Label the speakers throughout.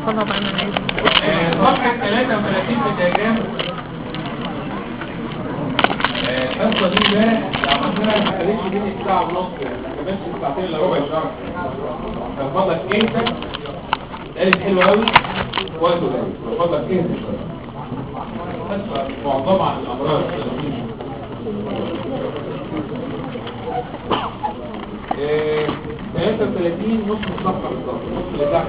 Speaker 1: طلع بقى من عايز
Speaker 2: آه، صفحة 33 في الدياجرام آه، الحصة دي امبارح عملناها ما خدتش مني ساعة ونص ما كملتش ساعتين الا ربع شهر كان فضلك انت قالت حلوة قوي وقته قليل كان فضلك انت شوية حصة معظمة عن الأمراض آه، 33 نص الصفحة بالظبط نص اللي تحت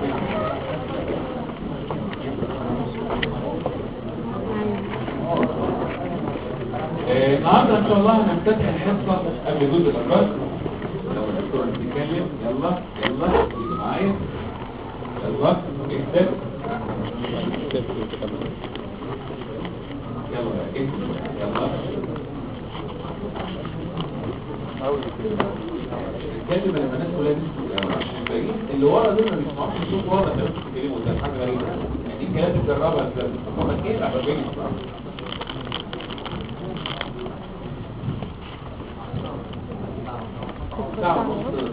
Speaker 2: آه، النهارده ان شاء الله هنفتتح الحصه قبل جزء الامراض لو الدكتور بيتكلم يلا يلا خليكوا معايا يلا اكتب يلا اكتب يلا الكلمة لما الناس كلها تسمع عشان الباقيين اللي ورا دول ما بيسمعوش الصوت ورا ده بيتكلموا ده حاجة غريبة يعني دي كلام تجربها ازاي فقط ايه على بالي ساعة ونص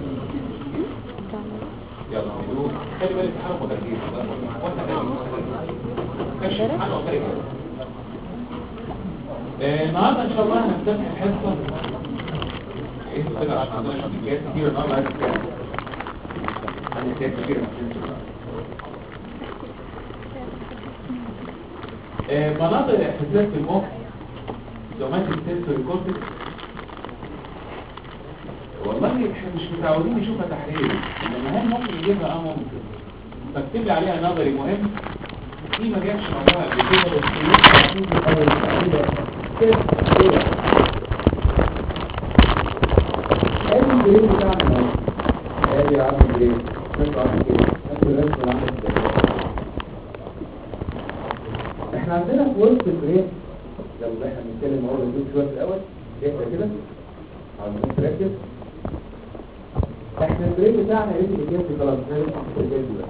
Speaker 2: يلا بدون خلي بالك حاجة متركيز وانت كاش حاجة وخارج النهارده ان شاء الله هنفتتح الحصة ايه كده عشان عندنا شخصيات كتير النهارده عايز اتكلم عن حاجات كتير آه، مناطق الاحساسات في المخ سوماتيك سنسوري كورتكس والله احنا مش متعودين نشوفها تحليل انما هل ممكن يجيبها اه ممكن فاكتب لي عليها نظري مهم دي ما جابش موضوع قبل كده بس يمكن اول كده كده كده ادي الجريد بتاعنا اهو ادي عامل الجريد نفس عامل كده نفس الرسم اللي عندك كده احنا عندنا في وسط الجريد لو احنا بنتكلم اهو لو شويه في الاول اهدى كده عاوزين تركز احنا البريك بتاعنا يا ريت الجيم خلاص زي ما انت الجيم ده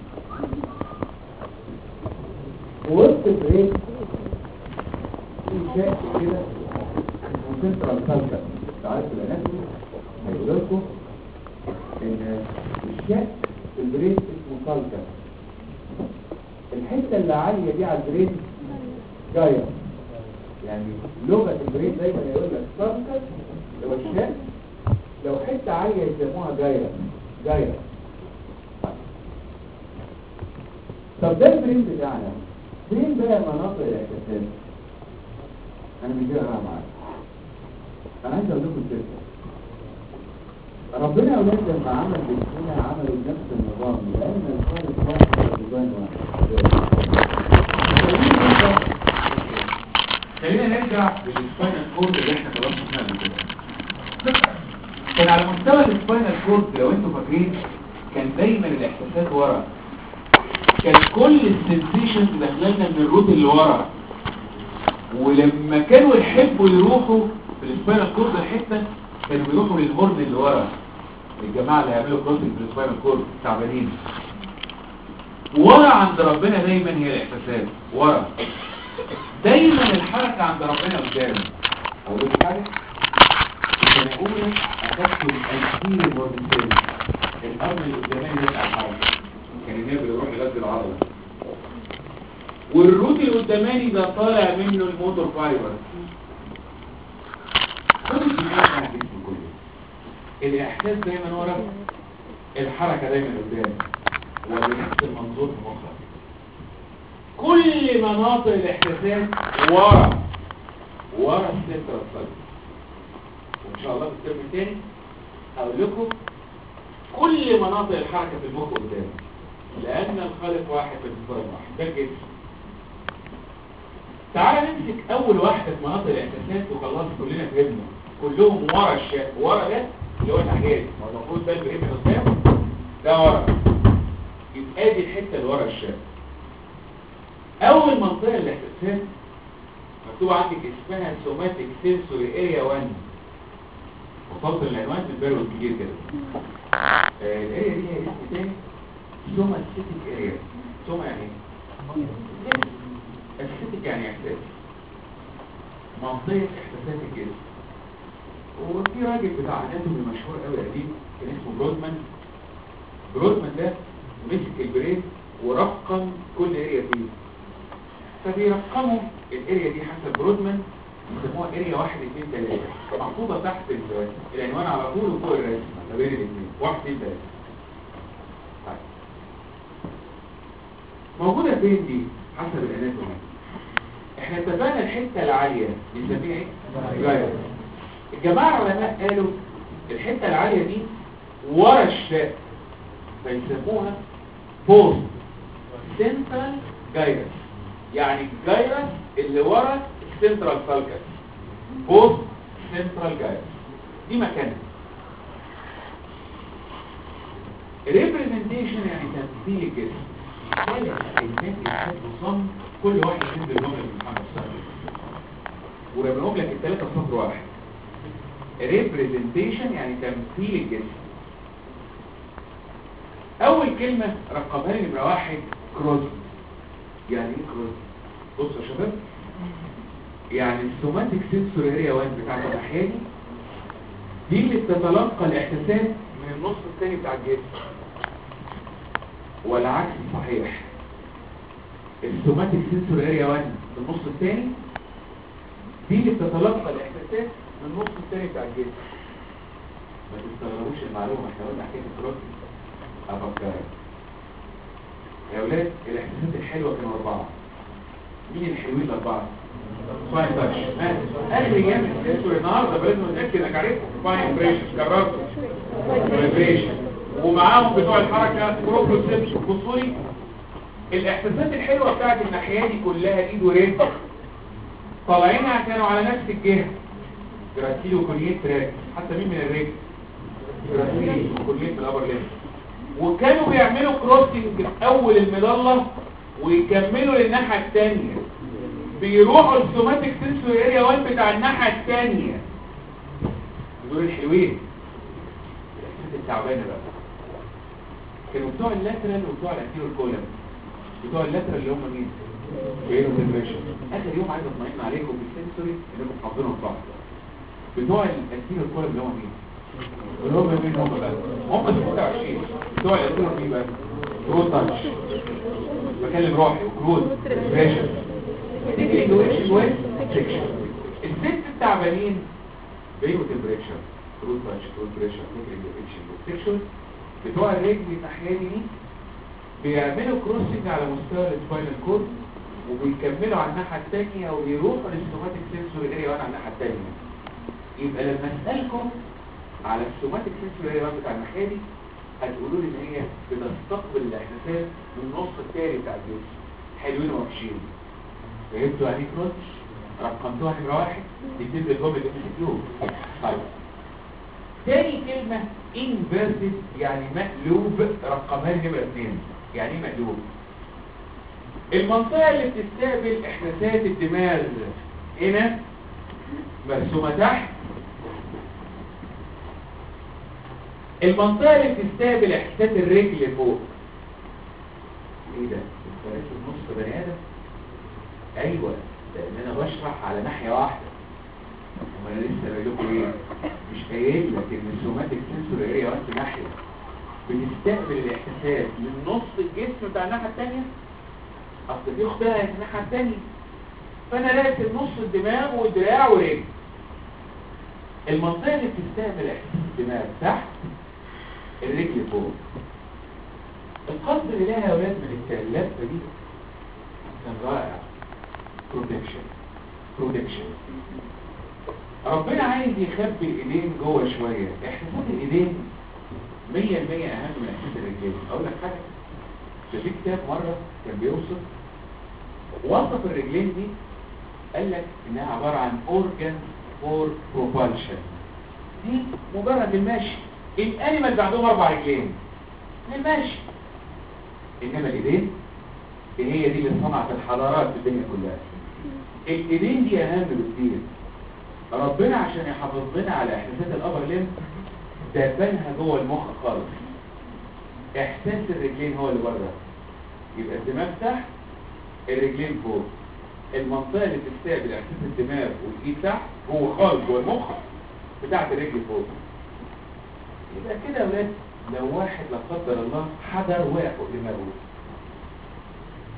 Speaker 2: وسط البريك في شيء كده وسنترال سالكا تعرف الاناتومي هيقول لكم ان الشيء في البريك اسمه سالكا الحته اللي عاليه دي على البريك جايه يعني لغه البريك دايما يقول لك سالكا اللي هو الشيء لو حته عاليه يسموها جايه جايه طب ده البرين بتاعنا فين بقى مناطق الاحساسات انا مش جاي معاك انا عايز اقول لكم الفكره ربنا اولاد لما عمل جسمنا عملوا نفس النظام لان الخالق واحد والديزاين واحد خلينا نرجع للسباينال كورد اللي احنا خلاص شفناه قبل كده كان على مستوى السباينال كورد لو انتوا فاكرين كان دايما الاحساسات ورا كان كل السنسيشنز داخلنا من الروت اللي ورا ولما كانوا يحبوا يروحوا في السباينال كورد الحته كانوا بيروحوا للهورن اللي ورا الجماعه اللي هيعملوا كروسنج في السباينال كورد تعبانين ورا عند ربنا دايما هي الاحساسات ورا دايما الحركه عند ربنا قدام اقول لك حاجه السنه الاولى اخذت الانتير والمثال الارض اللي قدامي ده بتاع الحركه كان النبي بيروح يغذي العضله والروت اللي قداماني ده طالع منه الموتور فايبر كل الجماعة بتاع الجسم كله الإحساس دايما ورا الحركة دايما قدام وبنفس المنظور في مخك كل مناطق الإحساسات ورا ورا السنتر الصدر وإن شاء الله في الترم الثاني هقول لكم كل مناطق الحركة في المخ قدام لأن الخالق واحد في الديزاين واحد ده الجسم تعال نمسك أول واحدة في مناطق الإحساسات وخلاص كلنا فهمنا كلهم ورا الشيء ورا ده اللي هو الحاجات هو المفروض ده البريد من قدام ده ورا يبقى دي الحتة اللي ورا الشيء أول منطقة الاحساسات مكتوب عندك اسمها سوماتيك سنسوري اريا 1 وصلت العنوان بالبرو الكبير كده آه الاريا دي هي اسم تاني سوماتيك اريا سوما يعني ايه؟ الستيك يعني احساس منطقة احساسات الجسم وفي راجل بتاع اناتومي مشهور قوي قديم كان اسمه برودمان برودمان ده مسك البرين ورقم كل اريا فيه فبيرقموا الاريا دي حسب برودمان يسموها اريا واحد اتنين تلاتة محطوطة تحت ال- العنوان على طول وفوق الرسمة ما بين الاثنين واحد اتنين تلاتة طيب. موجودة فين دي حسب الاناتومي احنا اتفقنا الحتة العالية بنسميها ايه؟ جاية الجماعة العلماء قالوا الحتة العالية دي ورا الشاء فيسموها بوست سنترال جايرس يعني الجايرس اللي ورا السنترال فالكس بوست سنترال جايرس دي مكانها ريبريزنتيشن يعني تمثيل الجسم ثالث الانسان يحب صم كل واحد يحب الجمله اللي محمد صلى الله عليه وسلم وربنهم لك الثلاثه في سطر واحد ريبريزنتيشن يعني تمثيل الجسم اول كلمه رقمها لي نمره واحد كروز يعني ايه كروز بصوا يا شباب يعني السوماتيك سنسور اريا 1 بتاعت الناحيه دي دي اللي بتتلقى الاحساسات من النص الثاني بتاع الجسم والعكس صحيح السوماتيك سنسور اريا 1 في النص الثاني دي اللي بتتلقى الاحساسات من النص الثاني بتاع الجسم ما تستغربوش المعلومه احنا قلنا حكايه الكروس افكرك يا اولاد الاحساسات الحلوه كانوا اربعه مين الحلوين الاربعه فاين تاتش اخر ايام السنسور النهارده فلازم نتاكد انك عارفه فاين بريشن كررته فايبريشن ومعاهم بتوع الحركه بروبروسيبشن بصوا لي الاحساسات الحلوه بتاعت الناحيه دي كلها ايد ورجل طالعينها كانوا على نفس الجهه جراتيل وكوليت تراك حتى مين من الرجل جراتيل وكوليت في الابر ليفت وكانوا بيعملوا كروسنج في اول المظله ويكملوا للناحيه الثانيه بيروحوا السوماتيك سنسور اريا 1 بتاع الناحيه الثانيه دول الحلوين الاحساس التعبانه بقى كانوا بتوع اللاترال وبتوع الانتيريور كولم بتوع اللاترال اللي هم مين جايين ديبريشن اخر يوم عايز اطمئن عليكم بالسنسوري انكم حافظينهم صح بتوع الانتيريور كولم اللي هم مين اللي هم مين هم بقى هم 26 بتوع الانتيريور مين بقى كرود تاتش بكلم روحي وكرود ديبريشن الست التعبانين بيجوا تمبريتشر كرود تاتش كرود بريشر سيكشن بتوع الرجل الناحيه دي بيعملوا كروسنج على مستوى السباينال كورد وبيكملوا على الناحيه الثانيه وبيروحوا للسوماتيك سنسور اريا وانا على الناحيه الثانيه يبقى لما اسالكم على السوماتيك سنسور اريا بتاع الناحيه دي هتقولوا لي ان هي بتستقبل الاحساسات من النص الثاني بتاع الجسم حلوين ووحشين فهمتوا يعني كروس رقمتوها نمره واحد تكتب الجمله ام سي كيو طيب تاني كلمة inverted يعني مقلوب رقمها لي نمرة اتنين يعني ايه مقلوب المنطقة اللي بتستقبل احساسات الدماغ هنا مرسومة تحت المنطقة اللي بتستقبل احساسات الرجل فوق ايه ده؟ انت نص بني ادم؟ ايوه لان انا بشرح على ناحية واحدة وما انا لسه بقول لكم ايه مش قايل لك ان السوماتيك سنسور اريا وانت ناحيه بتستقبل الاحساسات من نص الجسم بتاع الناحيه الثانيه اصل دي اختها في الناحيه الثانيه فانا راسم نص الدماغ والدراع ورجل المنطقه اللي بتستقبل احساس الدماغ تحت الرجل فوق القصد اللي لها يا اولاد من اللفه دي كان رائع بروتكشن بروتكشن ربنا عايز يخبي الايدين جوه شوية احساسات الايدين مية المية اهم من احساس الرجلين اقول لك حاجة ده في كتاب مرة كان بيوصف وصف الرجلين دي قال لك انها عبارة عن organ for propulsion دي مجرد المشي الانيمال عندهم اربع رجلين المشي انما الايدين هي دي اللي صنعت الحضارات في الدنيا كلها الايدين دي اهم بكتير ربنا عشان يحافظ لنا على احساسات الابر ليم دبنها جوه المخ خالص احساس الرجلين هو اللي بره يبقى الدماغ تحت الرجلين فوق المنطقه اللي بتستقبل احساس الدماغ والايد تحت جوه خالص جوه المخ بتاعت الرجل فوق يبقى كده يا ولاد لو واحد لا قدر الله حجر وقع فوق دماغه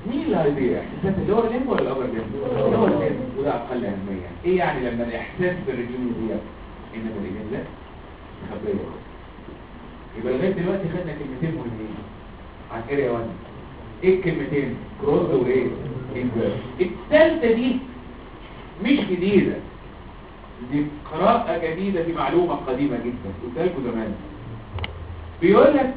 Speaker 2: مين اللي هيضيع احساس اللور ليم ولا الابر ليم اللور ليم وده اقل اهميه ايه يعني لما الاحساس بالرجلين يضيع انما الايمان لا خبيه يبقى لغايه دلوقتي خدنا كلمتين مهمين عن اريا 1 ايه الكلمتين كروز وايه انفيرس الثالثه دي مش جديده دي قراءه جديده في معلومه قديمه جدا قلت لكم زمان بيقول لك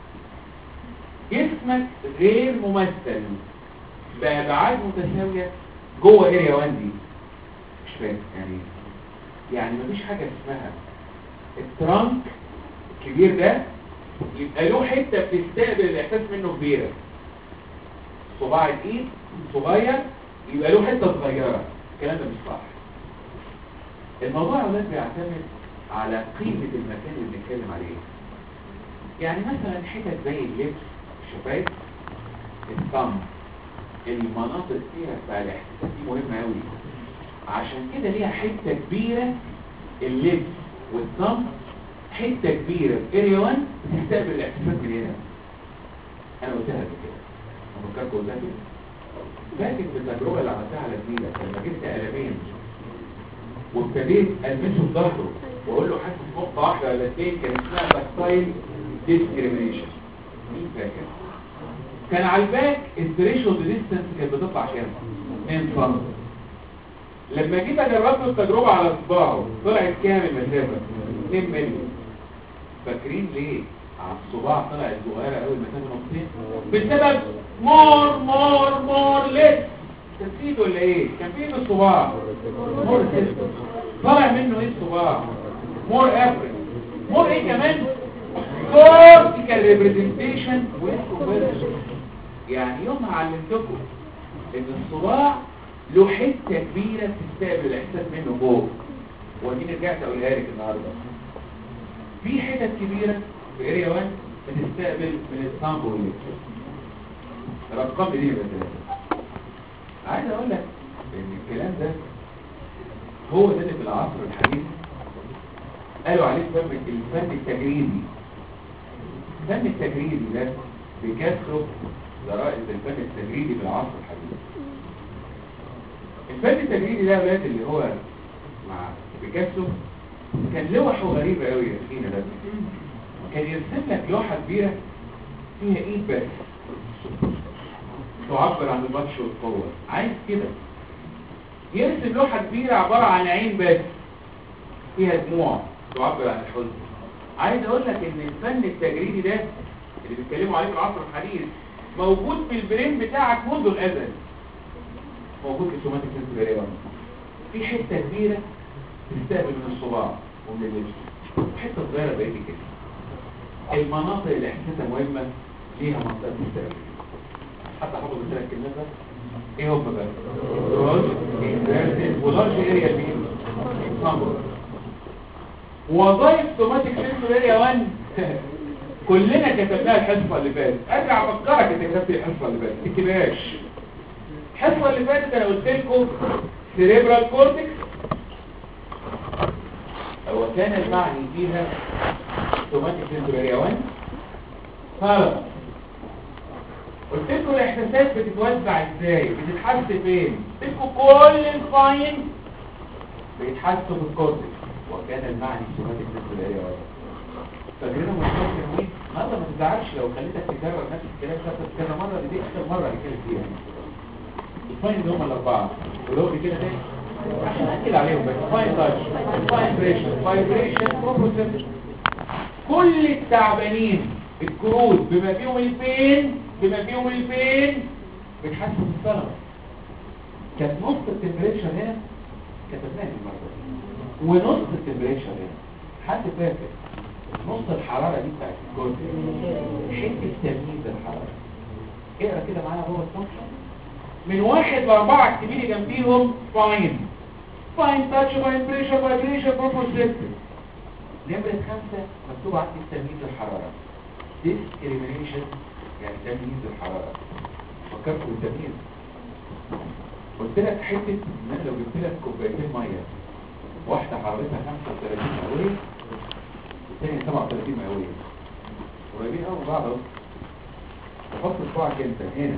Speaker 2: جسمك غير ممثل بأبعاد متساوية جوه اريا 1 دي مش فاهم يعني يعني مفيش حاجة اسمها الترانك الكبير ده يبقى له حتة بتستقبل الإحساس منه كبيرة صباع الإيد صغير يبقى له حتة صغيرة الكلام ده مش صح الموضوع ده بيعتمد على قيمة المكان اللي بنتكلم عليه يعني مثلا حتت زي اللبس الشفايف الصم المناطق فيها بتاع الاحساسات دي مهمة قوي عشان كده ليها حتة كبيرة اللبس والصم حتة كبيرة في اريا 1 بتستقبل الاحساسات من هنا انا قلتها قبل كده انا فكرت قلتها كده فاكر في التجربة اللي عملتها على زميلك لما جبت قلمين وابتديت المسه في ظهره واقول له حاسس نقطة واحدة ولا اثنين كان اسمها تاكتايل ديسكريميشن مين فاكر كان على الباك الثريشولد ديستانس كانت بتطلع كام 2 سم لما جيت اجرب له التجربه على صباعه طلعت كام المسافه 2 مللي فاكرين ليه على الصباع طلعت صغيره قوي المسافه نقطتين بسبب مور مور مور ليس تنسيت ولا ايه كان في ايه الصباع مور سيستم طلع منه ايه الصباع مور افريج مور ايه كمان كورتيكال ريبريزنتيشن يعني يوم علمتكم ان الصباع له حته كبيره تستقبل الاحساس منه فوق ودي رجعت اقولها لك النهارده في حتت كبيره في اريا 1 بتستقبل من الصامبو والليكس رقم لي بس عايز اقول لك ان الكلام ده هو ده اللي في العصر الحديث قالوا عليه فن الفن التجريدي الفن التجريدي ده بكثره ذرائز الفن التجريدي في العصر الحديث الفن التجريدي ده ولاد اللي هو مع بيكاسو كان لوحه غريبة قوي يا اخينا ده كان يرسم لك لوحة كبيرة فيها ايد بس تعبر عن البطش والقوة عايز كده يرسم لوحة كبيرة عبارة عن عين بس فيها دموع تعبر عن الحزن عايز اقول لك ان الفن التجريدي ده اللي بيتكلموا عليه في العصر الحديث موجود في البرين بتاعك منذ الازل موجود في السوماتيك سنسوري في حته كبيره تستقبل من الصباع ومن اللبس وحته صغيره بقيت كده المناطق اللي احساسها مهمه ليها منطقه تستقبل حتى حافظ الثلاث كلمات بس ايه هم بقى روج انفيرتد ولارج اريا مين وظائف سوماتيك سنسور اريا 1 كلنا كتبناها الحصه اللي فاتت ارجع افكرك انت كتبت الحصه اللي فاتت ما تكتبهاش الحصه اللي فاتت انا قلت لكم سيريبرال كورتكس هو كان المعني فيها سوماتيك سنسور اريا 1 خلاص قلت لكم الاحساسات بتتوزع ازاي بتتحس فين قلت لكم كل الفاين بيتحسوا في الكورتكس وكان المعني سوماتيك سنسور اريا 1 فاكرينه مشروع تنويه مرة ما تزعلش لو خليتك تكرر نفس الكلام ده كذا مرة دي اكتر مرة نتكلم فيها الفاين هم الاربعة ولو دي كده تاني عشان اكد عليهم بس فاين تاتش فايبريشن فايبريشن بروبوسيشن كل التعبانين الكروت بما فيهم البين بما فيهم البين بتحسوا في الصلاة كانت نص التمبريتشر هنا كتبناها المرة دي ونص التمبريتشر هنا حد فاكر نص الحرارة دي بتاعت الجزء حتة تمييز الحرارة اقرا كده معانا هو الفانكشن من واحد لاربعة اكتبيلي جنبيهم فاين فاين تاتش فاين بريشر فايبريشن بروبوسيستم نمرة خمسة مكتوب عندي تمييز الحرارة discrimination يعني تمييز الحرارة فكرت بالتمييز قلت لك حتة ان انا لو جبت لك كوبايتين مية واحدة حرارتها 35 مئوية الثانية 37 مئوية قريبين قوي من بعض اهو تحط صباعك انت هنا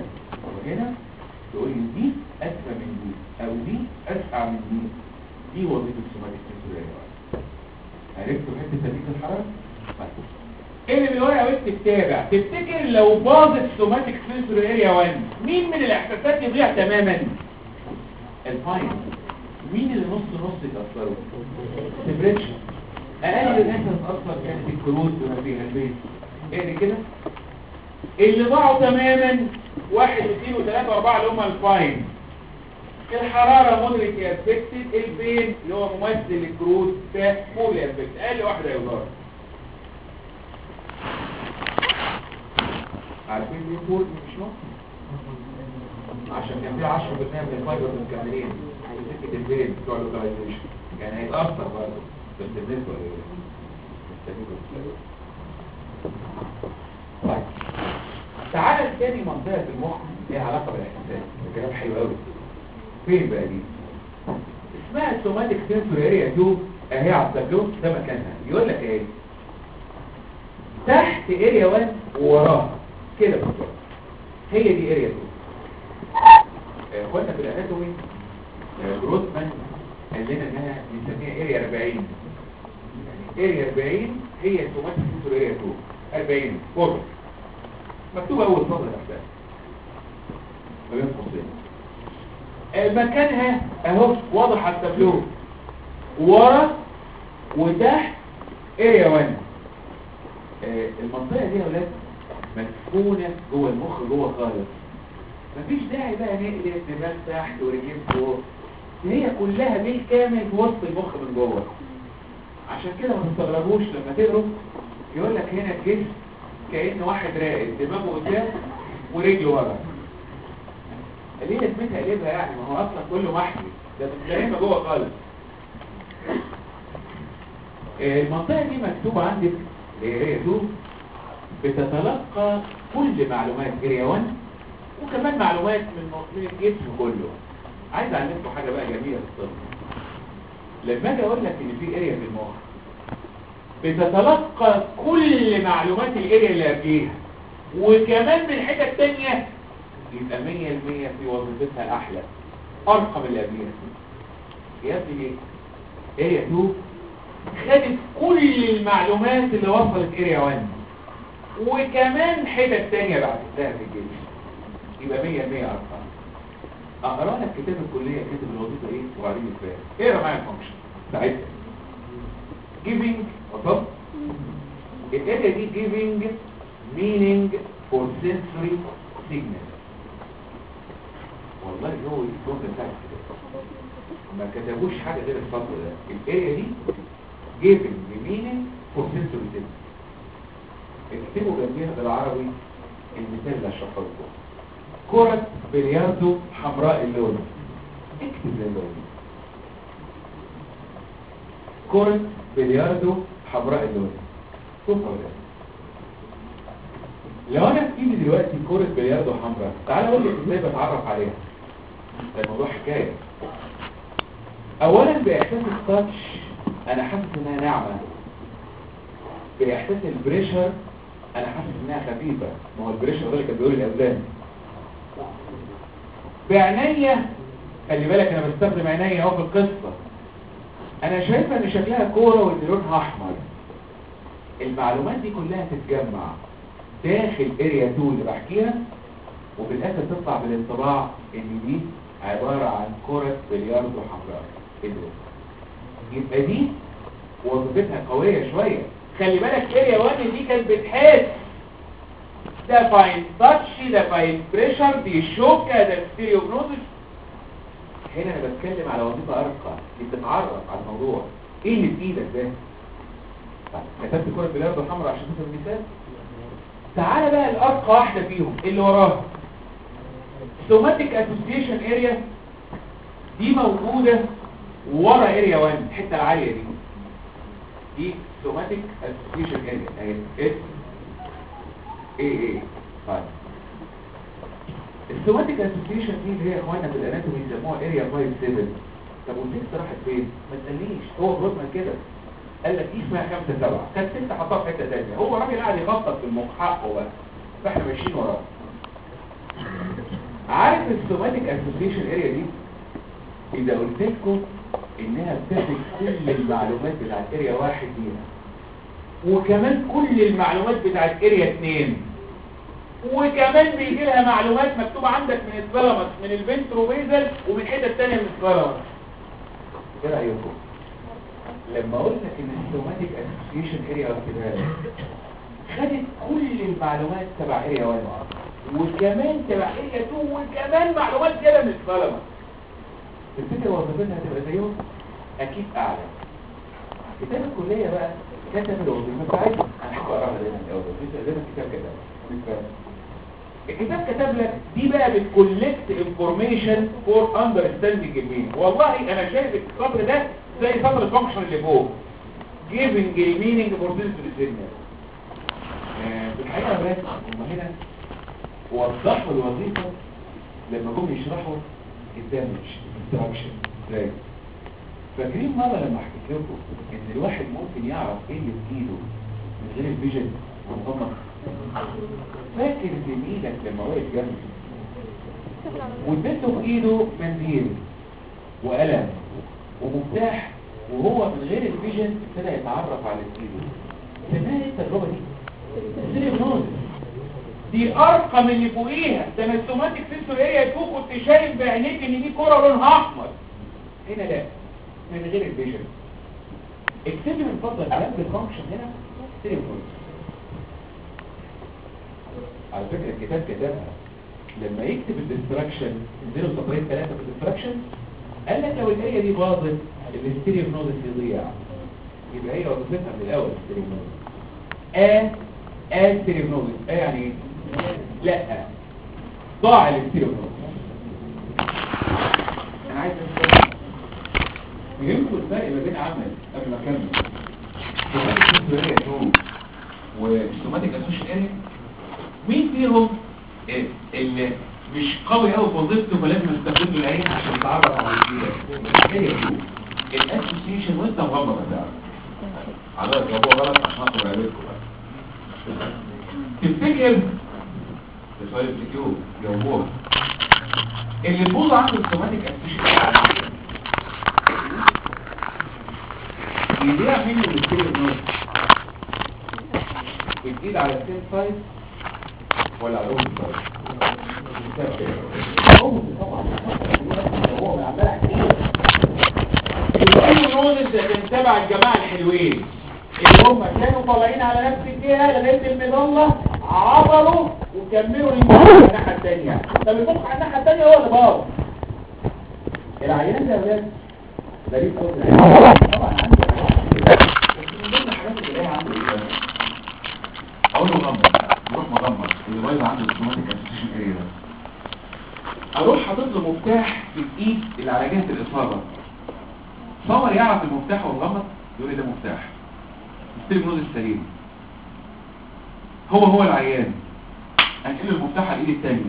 Speaker 2: وهنا تقول لي دي اسفى من دي او دي اسرع من دي دي وظيفه السوماتيك سنسوري عرفتوا حته تثبيت الحراره طيب ايه اللي بالورقه وانت تتابع تفتكر لو باظت سوماتيك سنسوري اريا 1 مين من الاحساسات يضيع تماما الفاين مين اللي نص نص يتاثروا التمبريتشر اقل ناس هتاثر كانت الكروت بما فيها البيت ايه كده اللي ضاعوا تماما واحد واثنين وثلاثة واربعة اللي هم الفاين الحرارة مدرك افكتد البين اللي هو ممثل الكروت ده فول افكت اقل واحد هيضار عارفين ليه فول مش نص عشان كان في 10% من الفايبر مكملين في سكة البين بتوع اللوكاليزيشن كان هيتأثر برضه بس بالنسبة لل طيب تعالى لتاني منطقة في المخ ليها علاقة بالاحساس الكلام حلو قوي فين بقى دي اسمها السوماتيك سنسوري اريا 2 اهي على التابلو ده مكانها يقول لك ايه تحت اريا 1 ووراها كده بالظبط هي دي اريا 2 اخوانا في الاناتومي جروثمان قال لنا انها بنسميها اريا 40 يعني اريا 40 هي السوماتيك سنسوري اريا 2 40 فوق مكتوب اول سطر تحتها ما بين قوسين مكانها اهو واضح على التابلو ورا وتحت اريا 1 آه المنطقه دي يا ولاد مدفونه جوه المخ جوه خالص مفيش داعي بقى نقلب دماغ تحت ورجلين فوق هي كلها بالكامل في وسط المخ من جوه عشان كده ما تستغربوش لما تقروا يقول لك هنا الجسم كأن واحد راقد دماغه قدام ورجله ورا ليه لازمتها قلبها يعني ما هو اصلا كله محكي ده متفاهمه جوه خالص المنطقه دي مكتوب عندك اللي هي 2 بتتلقى كل معلومات اريا 1 وكمان معلومات من من الجسم كله عايز اعلمكم حاجه بقى جميله في الطب لما اجي اقول لك ان في اريا في المخ بتتلقى كل معلومات الاريا اللي قبليها وكمان من حتة تانية يبقى 100% في وظيفتها الاحلى ارقى من اللي قبليها يا ابني ليه اريا 2 خدت كل المعلومات اللي وصلت اريا 1 وكمان حتة تانية بعد لها في الجيش يبقى 100% ارقى اقرا لك كتاب الكليه كاتب الوظيفه ايه وبعدين الفعل اقرا معايا الفانكشن بتاعتها giving وطب الاريا دي giving meaning for sensory signal والله هو الجمله بتاعت كده ما كتبوش حاجه غير السطر ده الاريا دي giving meaning for sensory signal اكتبوا جنبيها بالعربي المثال اللي هشرحه لكم كرة بلياردو حمراء اللون اكتب زي اللون كرة بلياردو حمراء اللون شوف ده لو انا في ايدي دلوقتي كرة بلياردو حمراء تعال اقول لك ازاي بتعرف عليها ده الموضوع حكاية اولا باحساس التاتش انا حاسس انها ناعمة باحساس البريشر انا حاسس انها خفيفة ما هو البريشر ده اللي كان بيقول الاوزان بعينيا خلي بالك انا بستخدم عينيا اهو في القصة انا شايفة ان شكلها كورة وان لونها احمر المعلومات دي كلها تتجمع داخل اريا 2 اللي بحكيها وفي الاخر تطلع بالانطباع ان دي عبارة عن كرة بلياردو حمراء يبقى دي وظيفتها قوية شوية خلي بالك اريا 1 دي كانت بتحس ده فاين تاتش ده فاين بريشر دي شوكة ده ستيريوجنوزس هنا انا بتكلم على وظيفة ارقى دي بتتعرف على الموضوع ايه اللي في ايدك ده طيب كتبت كرة بلياردو حمراء عشان تفهم المثال تعالى بقى الارقى واحدة فيهم اللي وراها سوماتيك اسوسيشن اريا دي موجودة ورا اريا 1 الحتة العالية دي دي سوماتيك اسوسيشن اريا اهي اس اي اي طيب السوماتيك اسوسيشن دي اللي هي اخوانا في الاناتومي يسموها اريا 5 7 طب والنكس راحت فين ما تقليش هو بروتمان كده قال لك دي اسمها 5 7 كانت 6 حطها في حته ثانيه هو راجل قاعد يخطط في المخ حقه بقى فاحنا ماشيين وراه عارف السوماتيك اسوسيشن اريا دي اذا قلت لكم انها بتاخد كل المعلومات بتاعت اريا واحد فيها وكمان كل المعلومات بتاعت اريا اتنين وكمان بيجي لها معلومات مكتوبة عندك من الثلمس من الفنتروبيزل ومن حتة تانية من الثلمس ايه رأيكم؟ لما قلت لك ان السوماتيك اسوسيشن اريا واخدها لك خدت كل المعلومات تبع اريا 1 وكمان تبع اريا 2 وكمان معلومات كده من الثلمس تفتكر وظيفتها هتبقى زيهم؟ اكيد اعلى كتاب الكلية بقى كتب الوظيفة بتاعتها انا هحكي اقراها دايما الاول زي ما الكتاب كتب الكتاب كتب لك دي بقى بتكولكت انفورميشن فور اندرستاندينج المين والله انا شايف السطر ده زي سطر الفانكشن اللي فوق giving the meaning for this listener في الحقيقه يا ولاد هم هنا وضحوا الوظيفه لما جم يشرحوا الدامج انستراكشن ازاي فاكرين مره لما حكيت لكم ان الواحد ممكن يعرف ايه اللي في ايده من غير الفيجن والغمض فاكر زميلك لما وقف جنبي واديته في ايده منديل وقلم ومفتاح وهو من غير الفيجن ابتدى يتعرف على ايده سمعت ايه التجربه دي سيريبنوزس دي ارقم اللي فوقيها ده انا السوماتيك سنسور اريا 2 كنت شايف بعينيك ان دي كره لونها احمر هنا لا من غير الفيجن اكتبي من فضلك جنب الفانكشن هنا سيريبنوزس على فكرة الكتاب كتبها لما يكتب الديستراكشن زيرو سطرين ثلاثة في الديستراكشن قال لك لو الاريا دي باظت الاستيريوفنوزس يضيع يبقى هي وظيفتها من الاول الاستيريوفنوزس ا ا ستيريوفنوزس ا يعني ايه لا ضاع الاستيريوفنوزس انا عايز اسال فهمتوا الفرق ما بين عمل قبل ما اكمل سوماتيك اريا 2 والسوماتيك اسوشيال اريا مين فيهم اللي مش قوي قوي في وظيفته فلازم استخدم له العين عشان يتعرف على الجديد الاسوسيشن وانت مغمض هتعرف على الجواب غلط عشان اقدر اعملكم بقى تفتكر ده سؤال الفيديو جاوبوها اللي تبوظ عنده السوماتيك اسوسيشن يضيع منه الستيريو نوت بتزيد على السين سايز ولا على الأول الأول ده كان تبع الجماعة الحلوين اللي هم كانوا طالعين على نفس الجهة لغاية المظلة عبروا وكملوا المخ على الناحية التانية طب المخ على الناحية التانية هو اللي باظ العيان ده يا ولاد ده ليه صوت طبعا عندي بس من ضمن الحاجات اللي هي عنده ايه اقول له غمض يروح مغمض اللي بايظ عنده السوماتيك اسوسيشن اريا ده اروح حاطط له مفتاح في الايد اللي على جهه الاصابه صور يعرف المفتاح والغمض يقول لي ده مفتاح يستلم نوز السليم هو هو العيان هنقل المفتاح على الايد الثانيه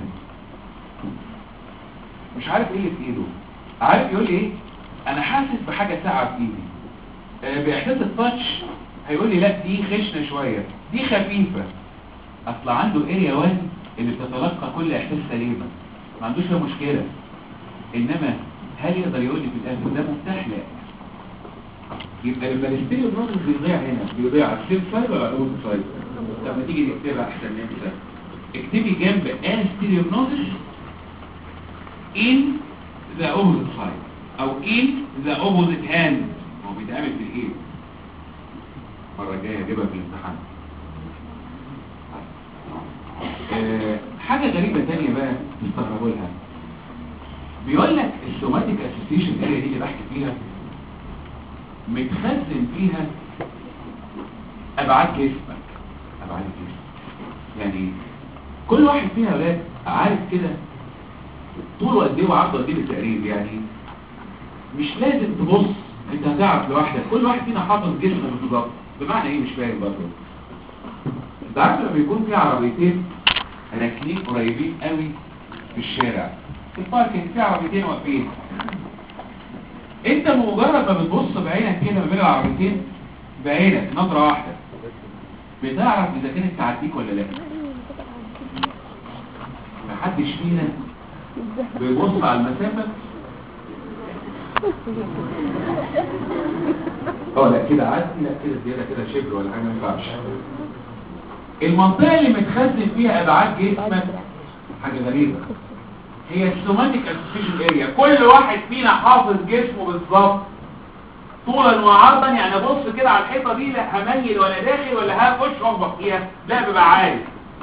Speaker 2: مش عارف ايه اللي في ايده عارف يقول لي ايه انا حاسس بحاجه ساعه في ايدي آه باحساس التاتش هيقول لي لا دي خشنه شويه دي خفيفه اصل عنده اريا 1 اللي بتتلقى كل احساس سليمه ما عندوش فيها مشكله انما هل يقدر يقول لي في الاخر ده مفتاح لا يبقى لما الاستيريو نوتس بيضيع هنا بيضيع على السيل سايد ولا على الاوت سايد لما تيجي تكتبها احسن ننسى اكتبي جنب انستيريو نوتس in the opposite side او in the opposite hand هو بيتعمل في الايه المره الجايه اجيبها في الامتحان آه، حاجة غريبة تانية بقى تستغربوا لها بيقول لك السوماتيك اسوسيشن اريا دي اللي بحكي فيها متخزن فيها ابعاد جسمك ابعاد الجسم يعني كل واحد فيها يا ولاد عارف كده طوله قد ايه وعرضه قد ايه بالتقريب يعني مش لازم تبص انت هتعرف لوحدك كل واحد فينا حافظ جسمه بالظبط بمعنى ايه مش فاهم برضه انت عارف لما يكون في عربيتين راكنين قريبين قوي في الشارع في الباركنج في عربيتين واقفين انت بمجرد ما بتبص بعينك كده ما بين العربيتين بعينك نظره واحده بتعرف اذا كانت تعديك ولا لا محدش فينا بيبص على المسافة اه لا كده عادي لا كده زيادة كده شبر ولا حاجة ما ينفعش المنطقة اللي متخزن فيها ابعاد جسمك حاجة غريبة هي السوماتيك اسوسيشن اريا كل واحد فينا حافظ جسمه بالظبط طولا وعرضا يعني ابص كده على الحيطه دي لا هميل ولا داخل ولا هخش واخبط فيها لا ببقى عارف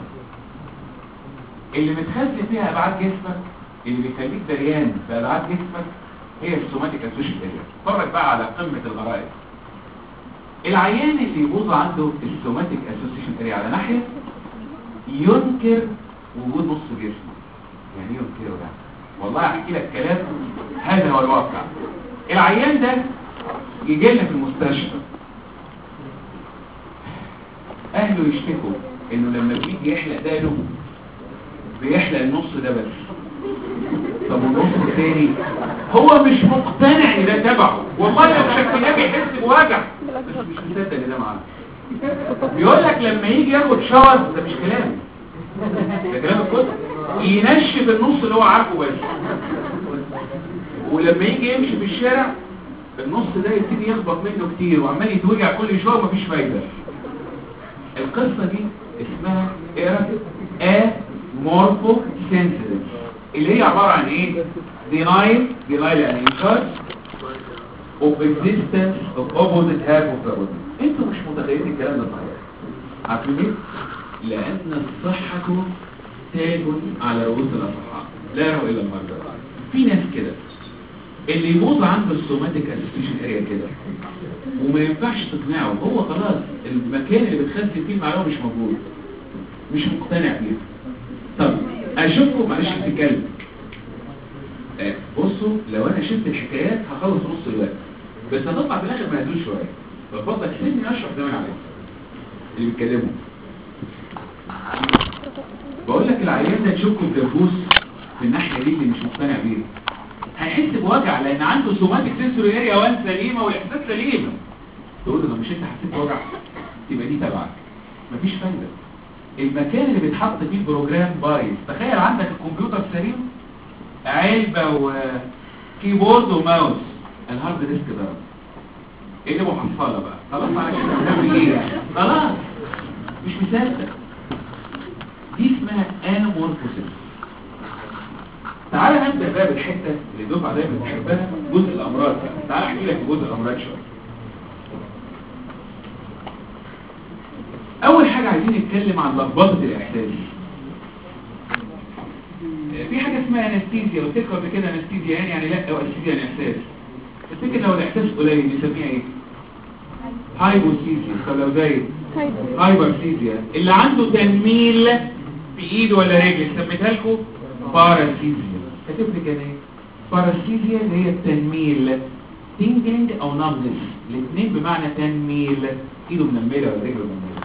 Speaker 2: اللي متخزن فيها ابعاد جسمك اللي بيخليك دريان في ابعاد جسمك هي السوماتيك اسوشيشن اريا اتفرج بقى على قمه الغرائب العيان اللي يبوظ عنده السوماتيك اسوشيشن اريا على ناحيه ينكر وجود نص جسمه يعني ايه ينكر ده والله احكي لك كلام هذا هو الواقع العيان ده يجي لنا في المستشفى اهله يشتكوا انه لما بيجي يحلق دقنه بيحلق النص ده بس طب والنص الثاني هو مش مقتنع ان ده تبعه والله لو شكلناه بيحس بوجع بس مش مصدق ان ده معاه بيقول لك لما يجي ياخد شاور ده مش كلام ده كلام الكتب ينشف النص اللي هو عارفه بس ولما يجي يمشي في الشارع النص ده يبتدي يخبط منه كتير وعمال يتوجع كل شويه ومفيش فايده القصه دي اسمها ايه مورفو سنسيتيف اللي هي عباره عن ايه دينايل دينايل يعني انكار of existence of opposite half of the body انتوا مش متخيلين الكلام ده صحيح عارفين ليه؟ لان الصحه تاج على رؤوس الاصحاء لا يروا الا المرضى في ناس كده اللي يبوظ عنده السوماتيك اسوسيشن اريا كده وما ينفعش تقنعه هو خلاص المكان اللي بتخزن فيه المعلومه مش موجود مش مقتنع بيها طب اشوفكم معلش بتتكلم آه، بصوا لو انا شفت الحكايات هخلص نص الوقت بس هتطلع في الاخر مهدوش شويه فبفضل سيبني اشرح زي ما انا عايز اللي بيتكلموا بقول لك العيان ده تشوفه الدبوس في الناحيه دي اللي مش مقتنع بيها هيحس بوجع لان عنده سوماتيك سنسوري اريا وان سليمه والاحساس سليم تقول له لو مش انت حسيت بوجع تبقى دي تبعك مفيش فايده المكان اللي بيتحط فيه البروجرام بايظ تخيل عندك الكمبيوتر سليم علبه وكيبورد وماوس الهارد ديسك ده ايه محصله بقى خلاص على كده هنعمل ايه يعني؟ خلاص مش مصدق دي اسمها انامورفوسيس تعالى نبدأ بقى بالحتة اللي الدفعة دايما بتحبها جزء الأمراض تعالى احكي لك جزء الأمراض شوية أول حاجة عايزين نتكلم عن لخبطة الإحساس في حاجة اسمها انستيزيا وتذكر بكده انستيزيا يعني يعني لا أو انستيزيا يعني إحساس تفتكر لو الإحساس قليل نسميها إيه؟ هايبوسيزيا طب لو زي هايبرسيزيا اللي عنده تنميل في ايده ولا رجل سميتها لكم باراسيزيا كاتب لي كده ايه باراسيزيا اللي هي التنميل تينجلينج او نامنس الاثنين بمعنى تنميل ايده منمله ولا رجله منمله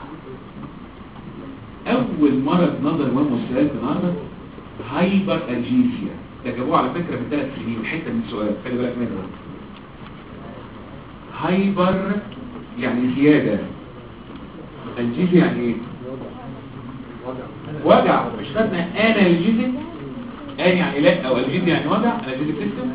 Speaker 2: اول مرض نظر مهم السؤال النهارده هايبر الجيزيا ده جابوه على فكره من ثلاث سنين حته من السؤال خلي بالك منه هايبر يعني زياده الجيزيا يعني ايه وجع مش خدنا انا الجيزي ان يعني لا او الجيزي يعني وجع انا الجيزي بتكتب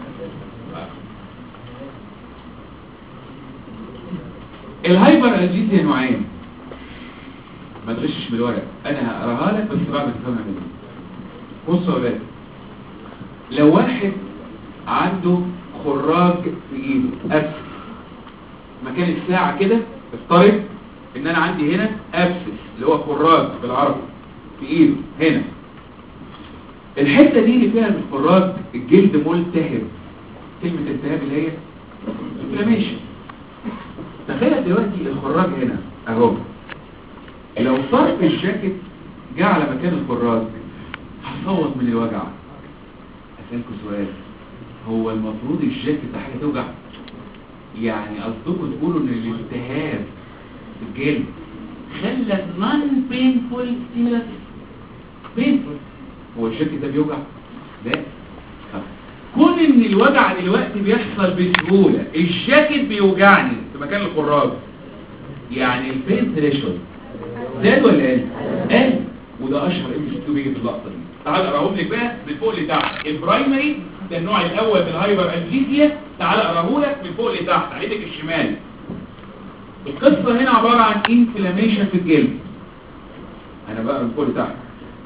Speaker 2: الهايبر الجيزي نوعين ما تغشش من الورق انا هقراها لك بس بعد ما تفهمها مني بص يا ولاد لو واحد عنده خراج في ايده ابسس مكان الساعه كده افترض ان انا عندي هنا ابسس اللي هو خراج بالعربي في ايده هنا الحته دي اللي فيها الخراج الجلد ملتهب كلمه التهاب اللي هي انفلاميشن تخيل دلوقتي الخراج هنا اهو لو طرف الجاكيت جه على مكان الخراج هصوت من الوجع اسالكوا سؤال هو المفروض الجاكيت ده حاجه توجع يعني قصدكم تقولوا ان الالتهاب في الجلد خلى نون بينفول ستيمولس بينفول هو الجاكيت ده بيوجع لا طب كون ان الوجع دلوقتي بيحصل بسهوله الجاكيت بيوجعني في مكان الخراج يعني البين ثريشولد زاد ولا قل قل وده اشهر ام سي كيو بيجي في اللقطه دي تعال اقراهم لك بقى من فوق لتحت البرايمري ده النوع الاول من الهايبر انفيزيا تعال اقراه لك من فوق لتحت على ايدك الشمال القصه هنا عباره عن انفلاميشن في الجلد انا بقى من فوق لتحت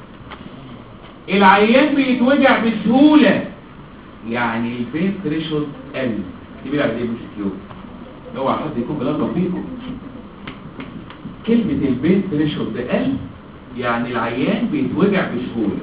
Speaker 2: العيان بيتوجع بسهوله يعني البين ثريشولد قل دي بيلعب ايه مش كيو اوعى حد يكون بلغم فيكم كلمة البين ثريشولد قل يعني العيان بيتوجع بسهولة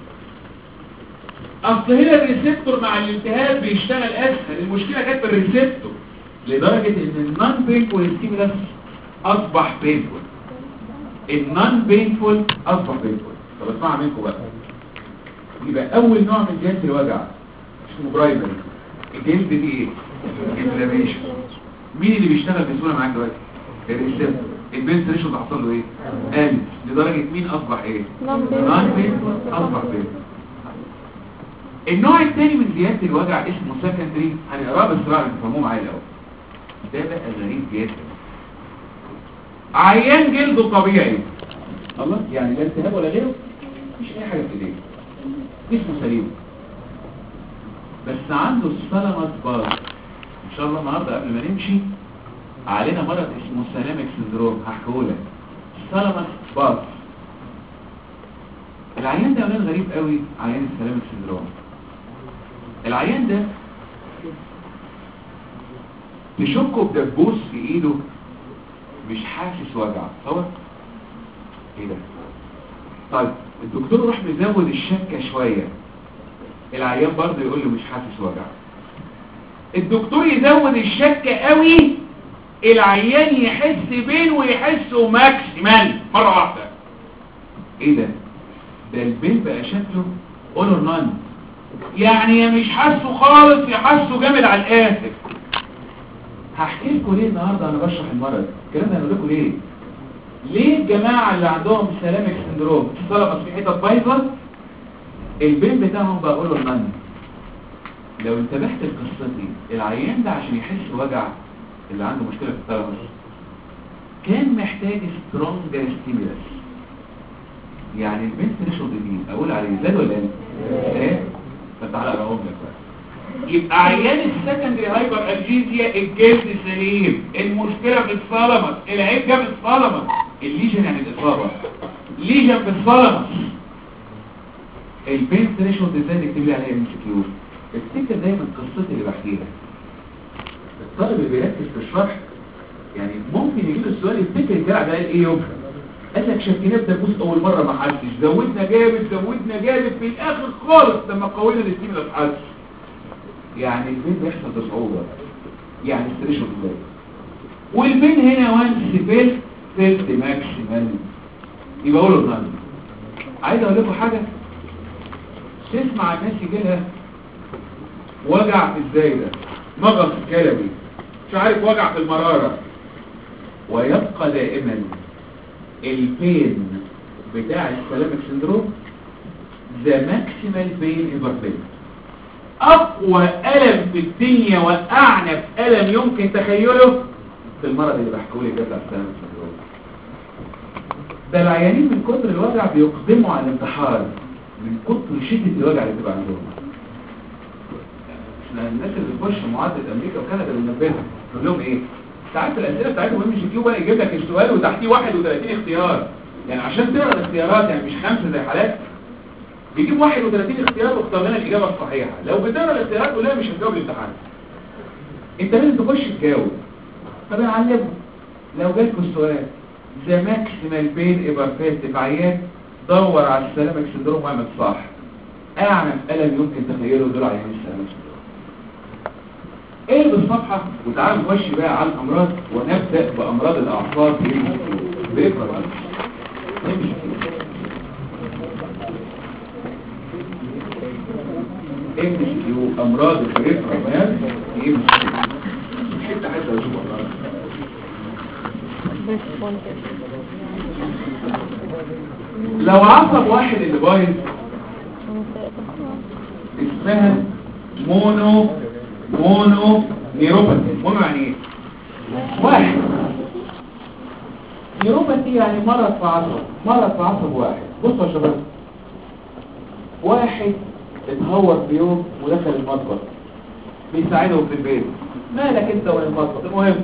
Speaker 2: اصل هنا الريسبتور مع الالتهاب بيشتغل اسهل المشكلة كانت في الريسبتور لدرجة ان النون بينفول ستيمولاس اصبح بينفول النون بينفول اصبح بينفول طب اسمع منكم بقى يبقى اول نوع من جهاز الوجع اسمه برايمري الجلد دي ايه انفلاميشن مين اللي بيشتغل بسهوله معاك دلوقتي الريسبتور البين ثريشولد حصل له ايه قل لدرجه مين اصبح ايه نون بين اصبح بين النوع الثاني من زياده الوجع اسمه سكندري هنقراه بسرعه تفهموه معايا الاول ده بقى غريب جدا عيان جلده طبيعي الله يعني لا التهاب ولا غيره مش اي حاجه في ايديه جسمه سليم بس عنده السلامة باظ ان شاء الله النهارده قبل ما نمشي علينا مرض اسمه سلامك سندروم هحكيهولك سلامة باظ العيان ده ولاد غريب قوي عيان السلامك سندروم العيان ده تشكه بدبوس في ايده مش حاسس وجع تصور ايه ده طيب الدكتور راح مزود الشكه شويه العيان برضه يقول له مش حاسس وجع الدكتور يزود الشكه قوي العيان يحس بين ويحسه ماكسيمال مره واحده ايه ده ده البين بقى شكله قولوا نان يعني يا مش حاسه خالص يا حاسه جامد على الاخر هحكي لكم ليه النهارده انا بشرح المرض الكلام ده هقول لكم ليه ليه الجماعه اللي عندهم سلامك سندروم الصلاه في حته بايظه البين بتاعهم بقى قولوا نان لو انتبهت لقصتي العيان ده عشان يحس وجع اللي عنده مشكله في الثالاموس كان محتاج سترونج ستيمولس يعني البنت تشرب مين اقول عليه زاد ولا قل ايه فتعالى اقراهم لك بقى يبقى عيان السكندري هايبر الجيزيا الجلد سليم المشكله في الثالاموس العيب جاب الثالاموس الليجن يعني الاصابه ليجن في الثالاموس البين ثريشولد ازاي نكتب لي عليها ام سي كيو افتكر دايما قصتي اللي بحكيها الطالب اللي بيركز في الشرح يعني ممكن يجي له السؤال يفتكر الجرع ده قال ايه يفهم قال لك شكيناه بدبوس اول مره ما حدش زودنا جامد زودنا جامد في الاخر خالص لما قوينا الاستيم ما اتحدش يعني البين بيحصل بصعوبه يعني الثريشولد ازاي والبين هنا وانس فيل فيلت ماكسيمال يبقى قولوا النهارده عايز اقول لكم حاجه تسمع الناس يجي لها وجع في ازاي ده مغص كلوي مش عارف وجع في المرارة ويبقى دائما البين بتاع السلامك سندروم ذا ماكسيمال بين ايفر بين اقوى الم في الدنيا واعنف الم يمكن تخيله في المرض اللي بحكوا لي ده بتاع السلامك سندروم ده العيانين من كتر الوجع بيقدموا على الانتحار من كتر شدة الوجع اللي بتبقى عندهم احنا الناس اللي بتخش معادلة امريكا وكندا بننبهها نقول لهم ايه ساعات الاسئله بتاعتهم ام جي كيو بقى يجيب لك السؤال وتحتيه 31 اختيار يعني عشان تقرا الاختيارات يعني مش خمسه زي حالات بيجيب 31 اختيار واختار لنا الاجابه الصحيحه لو بتقرا الاختيارات كلها مش هتجاوب الامتحان انت لازم تخش تجاوب طب نعلمهم لو جالكوا السؤال ذا ماكسيمال بين ايفر فيست في عيان دور على السلامك سندروم واعمل صح اعنف الم يمكن تخيله دول عيان السلامك سندروم ايه بالصفحة وتعالوا نخش بقى على الامراض ونبدأ بامراض الاعصاب في بيقرأ بقى ام كيو امراض البريفرال ايه حته حته اشوف امراض لو عصب واحد اللي بايظ اسمها مونو مونو نيروباثي مونو يعني ايه واحد نيروباثي يعني مرض في عصب مرض في عصب واحد بصوا يا شباب واحد اتهور في يوم ودخل المطبخ بيساعدهم في البيت مالك انت ولا المطبخ المهم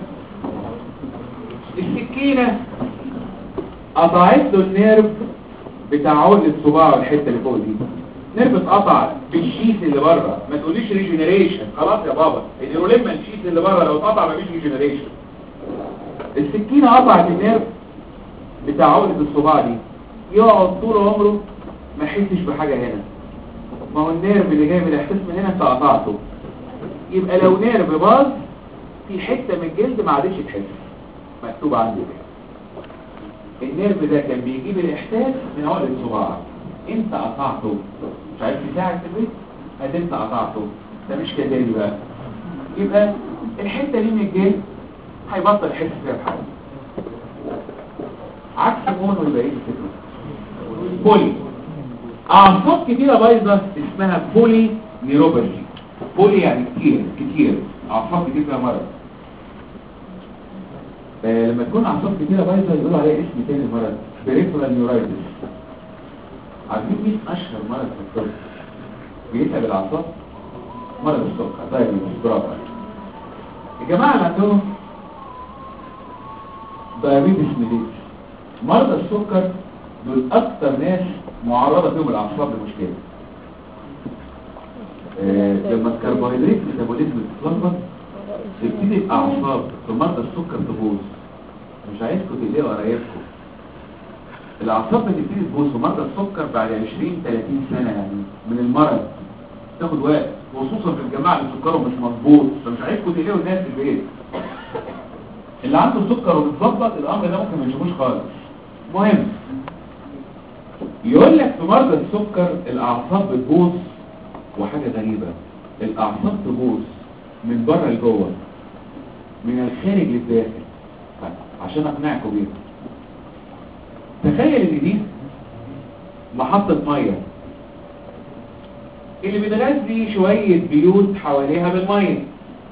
Speaker 2: السكينة قطعت له النيرف بتاع عقل الصباع والحته اللي فوق دي نيرف اتقطع بالشيث اللي بره ما تقوليش ريجنريشن خلاص يا بابا النيروليما الشيث اللي بره لو اتقطع مفيش ريجنريشن السكينة قطعت النيرف بتاع عقلة الصباع دي يقعد طول عمره ما يحسش بحاجة هنا ما هو النيرف اللي جاي من الاحساس من هنا انت قطعته يبقى لو نيرف باظ في حتة من الجلد ما عادش تحس مكتوب عندي كده النيرف ده كان بيجيب الاحساس من عقل الصباع انت قطعته مش عارف تساعد في البيت ادي انت قطعته ده مش كدالي بقى يبقى الحته دي من الجلد هيبطل يحس فيها بحاجه عكس مون والباقي الفكره بولي اعصاب كتيره بايظه اسمها بولي نيوروباثي بولي يعني كتير كتير اعصاب كتير فيها مرض آه، لما تكون اعصاب كتيره بايظه يقولوا عليها اسم تاني المرض بريفرال نيورايتس عارفين مين اشهر مرض في الطب بيتعب الاعصاب مرض السكر دايبيتس برافو الجماعه اللي عندهم دايبيتس ميليتس مرضى السكر دول اكتر ناس معرضه فيهم الاعصاب لمشكله آه، لما الكربوهيدرات ميتابوليزم بتتلخبط تبتدي الاعصاب في مرضى السكر تبوظ مش عايزكم تقلقوا قرايبكم الاعصاب بتبتدي تبوظ في مرضى السكر بعد 20 30 سنه يعني من المرض تاخد وقت خصوصا في الجماعه اللي سكرهم مش مظبوط فمش عايزكم تقلقوا الناس في البيت اللي عنده سكر ومتظبط الامر ده ممكن ما يشوفوش خالص مهم يقول لك في مرضى السكر الاعصاب بتبوظ وحاجه غريبه الاعصاب تبوظ من بره لجوه من الخارج للداخل عشان اقنعكم بيها تخيل ان دي محطة مية اللي بتغذي شوية بيوت حواليها بالمية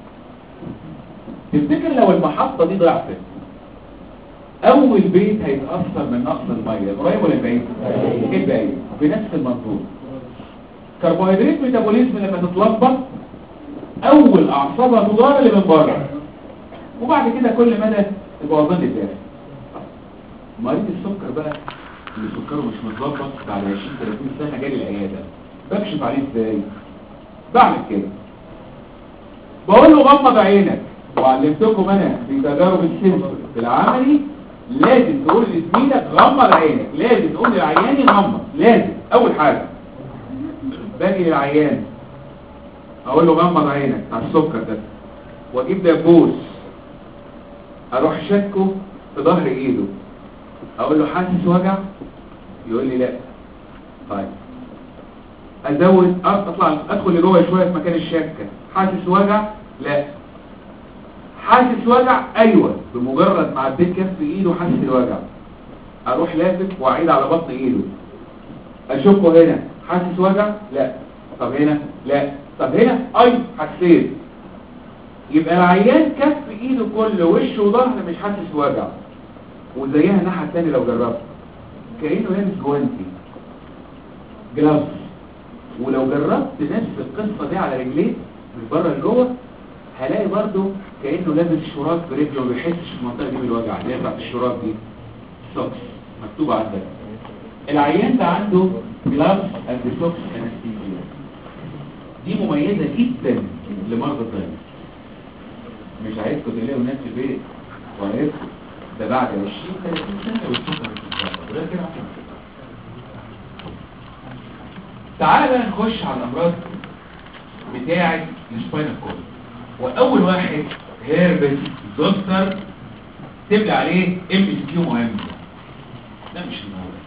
Speaker 2: تفتكر لو المحطة دي ضعفت اول بيت هيتأثر من نقص المية قريب ولا بعيد؟ ايه بعيد بنفس المنظور كربوهيدرات ميتابوليزم لما تتلخبط اول اعصابها تضار اللي من بره وبعد كده كل مدى يبقى ظل الداخل مريض السكر بقى اللي سكره مش متظبط بعد 20 30 سنه جالي العياده بكشف عليه ازاي بعمل كده بقول له غمض عينك وعلمتكم انا في تجارب السنسور في العملي لازم تقول لزميلك غمض عينك لازم تقول للعيان يغمض لازم اول حاجه باجي للعيان اقول له غمض عينك على السكر ده واجيب دبوس اروح شكه في ظهر ايده اقول له حاسس وجع يقول لي لا طيب ازود اطلع ادخل لجوه شويه في مكان الشكه حاسس وجع لا حاسس وجع ايوه بمجرد ما عديت كف ايده حاسس الوجع اروح لافف واعيد على بطن ايده اشكه هنا حاسس وجع لا طب هنا لا طب هنا اي حسيت يبقى العيان كف ايده كله وشه وظهر مش حاسس وجع وزيها الناحيه الثانيه لو جربت كانه لابس جوانتي جلافز ولو جربت نفس القصه دي على رجليه من بره لجوه هلاقي برضو كانه لابس شراب في رجله وما بيحسش في المنطقه دي بالوجع اللي هي بتاعت الشراب دي سوكس مكتوب عندك العيان ده عنده جلافز اند سوكس انستيزيا دي مميزه جدا لمرضى الضغط مش عايزكم تلاقوا الناس في البيت وعرفتوا ده بعد 20 30 سنه والسكر مش متظبط غير كده عشان تعالى بقى نخش على الامراض بتاعه السباينال كورد واول واحد هيربس زوستر تبلي عليه ام اس كيو مهم ده مش النهارده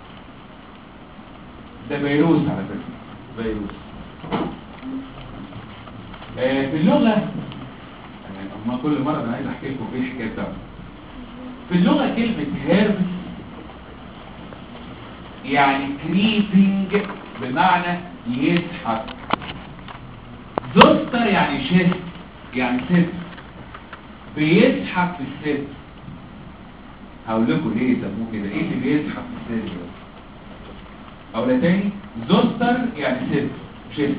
Speaker 2: ده فيروس على فكره فيروس آه في اللغه يعني اما كل مره انا عايز احكي لكم ايه الحكايه بتاعته في اللغه كلمه هيربس يعني كريبنج بمعنى يزحف زوستر يعني شست يعني ست بيزحف في الست هقول لكم ليه يسموه كده ايه اللي بيزحف في الست ده او لا تاني زوستر يعني صدر شفت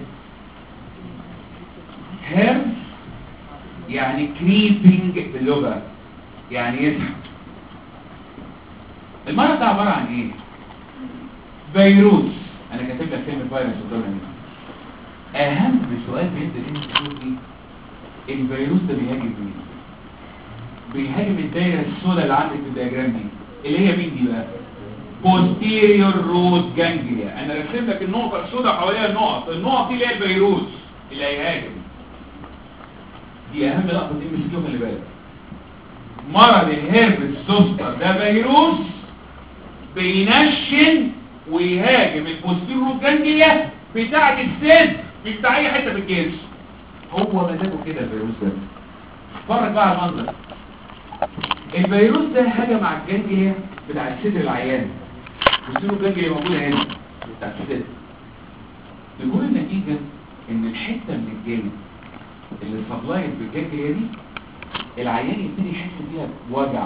Speaker 2: هيرز يعني كريبنج باللغة يعني يسحب المرض ده عبارة عن ايه فيروس انا كاتب لك كلمة فيروس قدامنا هنا اهم سؤال بينزل انت تشوف ايه الفيروس ده بيهاجم مين بيهاجم الدايرة السوداء اللي عندك في الدياجرام دي اللي هي مين دي بقى posterior root ganglia انا رسم لك النقطة السوداء حواليها النقط النقط دي اللي هي الفيروس اللي هيهاجم دي اهم لقطة دي مسكيهم اللي بالك مرض الهربس زوستر ده فيروس بينشن ويهاجم البوستيرو روت جانجليا بتاعة السد مش بتاع اي حتة في الجسم هو مزاجه كده الفيروس ده اتفرج بقى على المنظر الفيروس ده هجم على الجانجليا بتاع الصدر العيان البوستيرو جانجليا موجودة هنا بتاع الصدر تكون النتيجة ان الحتة من الجلد اللي سبلايت بالجانجليا دي العيان يبتدي يحس بيها بوجع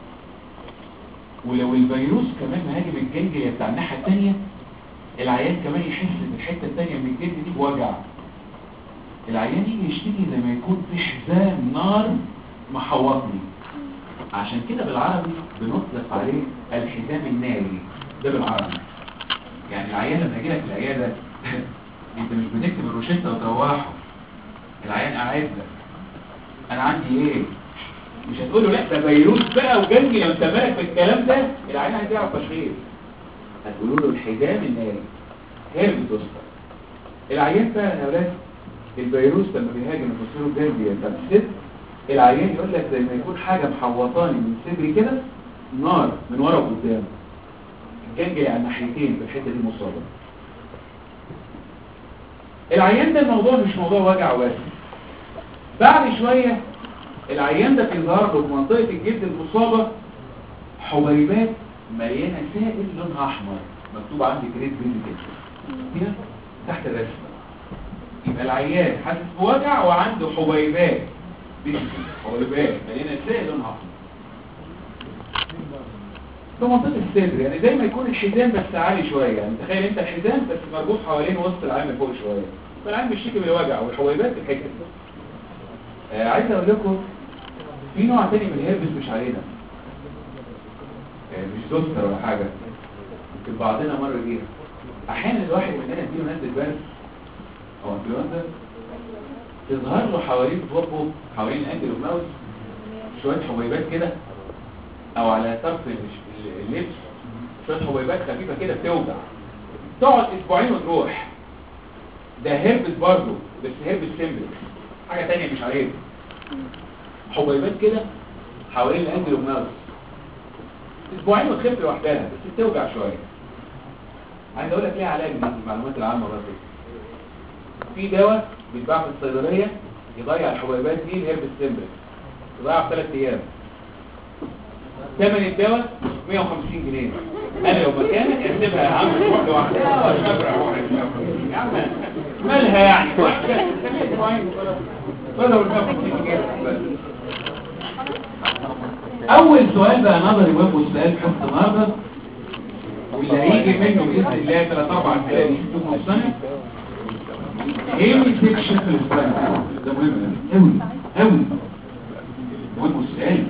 Speaker 2: ولو الفيروس كمان مهاجم الجلجلية بتاع الناحية التانية العيان كمان يحس ان الحتة التانية من الجلد دي بوجع العيان يجي يشتكي زي ما يكون في حزام نار محوطني عشان كده بالعربي بنطلق عليه الحزام الناري ده بالعربي يعني العيان لما يجي لك العيادة انت مش بتكتب الروشتة وتروحه العيان قاعد لك انا عندي ايه مش هتقول له لا ده فيروس بقى وجنجي لو انت مالك بالكلام ده العيان عايز يعرف تشخيص هتقولوا له الحزام الناري هيرب توستر العيان بقى يا اولاد الفيروس لما بيهاجم الفوسفور الجنبي بتاع الصدر العيان يقول لك زي ما يكون حاجه محوطاني من صدري كده نار من ورا وقدام الجنجي على الناحيتين في الحته دي مصابه العيان ده الموضوع مش موضوع وجع بس بعد شوية العيان ده بيظهر له في منطقة الجلد المصابة حبيبات مليانة سائل لونها احمر مكتوب عندي جريد بيزي كده هنا تحت الرسمة يبقى العيان حاسس بوجع وعنده حبيبات بيزي حبيبات مليانة سائل لونها احمر في منطقة الصدر يعني زي ما يكون الحزام بس عالي شوية يعني تخيل انت الحزام بس مربوط حوالين وسط العين من فوق شوية فالعين بيشتكي بالوجع والحبيبات في الحته آه عايز اقول لكم في نوع تاني من الهربس مش علينا آه مش زوستر ولا حاجة يمكن بعضنا مر بيها احيانا الواحد مننا يديله نزل برد او انفلونزا تظهر له حوالين بطبه حوالين الانجل والماوس شوية حبيبات كده او على طرف اللبس شوية حبيبات خفيفة كده بتوجع تقعد اسبوعين وتروح ده هربس برضه بس هربس سيمبل حاجة تانية مش عليه حبيبات كده حوالين الانجل والماوس اسبوعين وتخف لوحدها بس بتوجع شوية عايز اقول لك ليه علاج دي المعلومات العامة برضه في دواء بيتباع في الصيدلية يضيع الحبيبات دي الهربس سيمبل يضيعها في ثلاث ايام ثمن الدواء 150 جنيه انا لو مكانك اسيبها يا عم تروح لوحدها واشبر اروح يا عم مالها يعني اول سؤال بقى نظري مهم والسؤال حفظ النهارده واللي هيجي منه باذن الله ثلاث اربع اسئله يكتبوا السنه ايه سيكشن في الاسبوع ده مهم قوي قوي مهم السؤال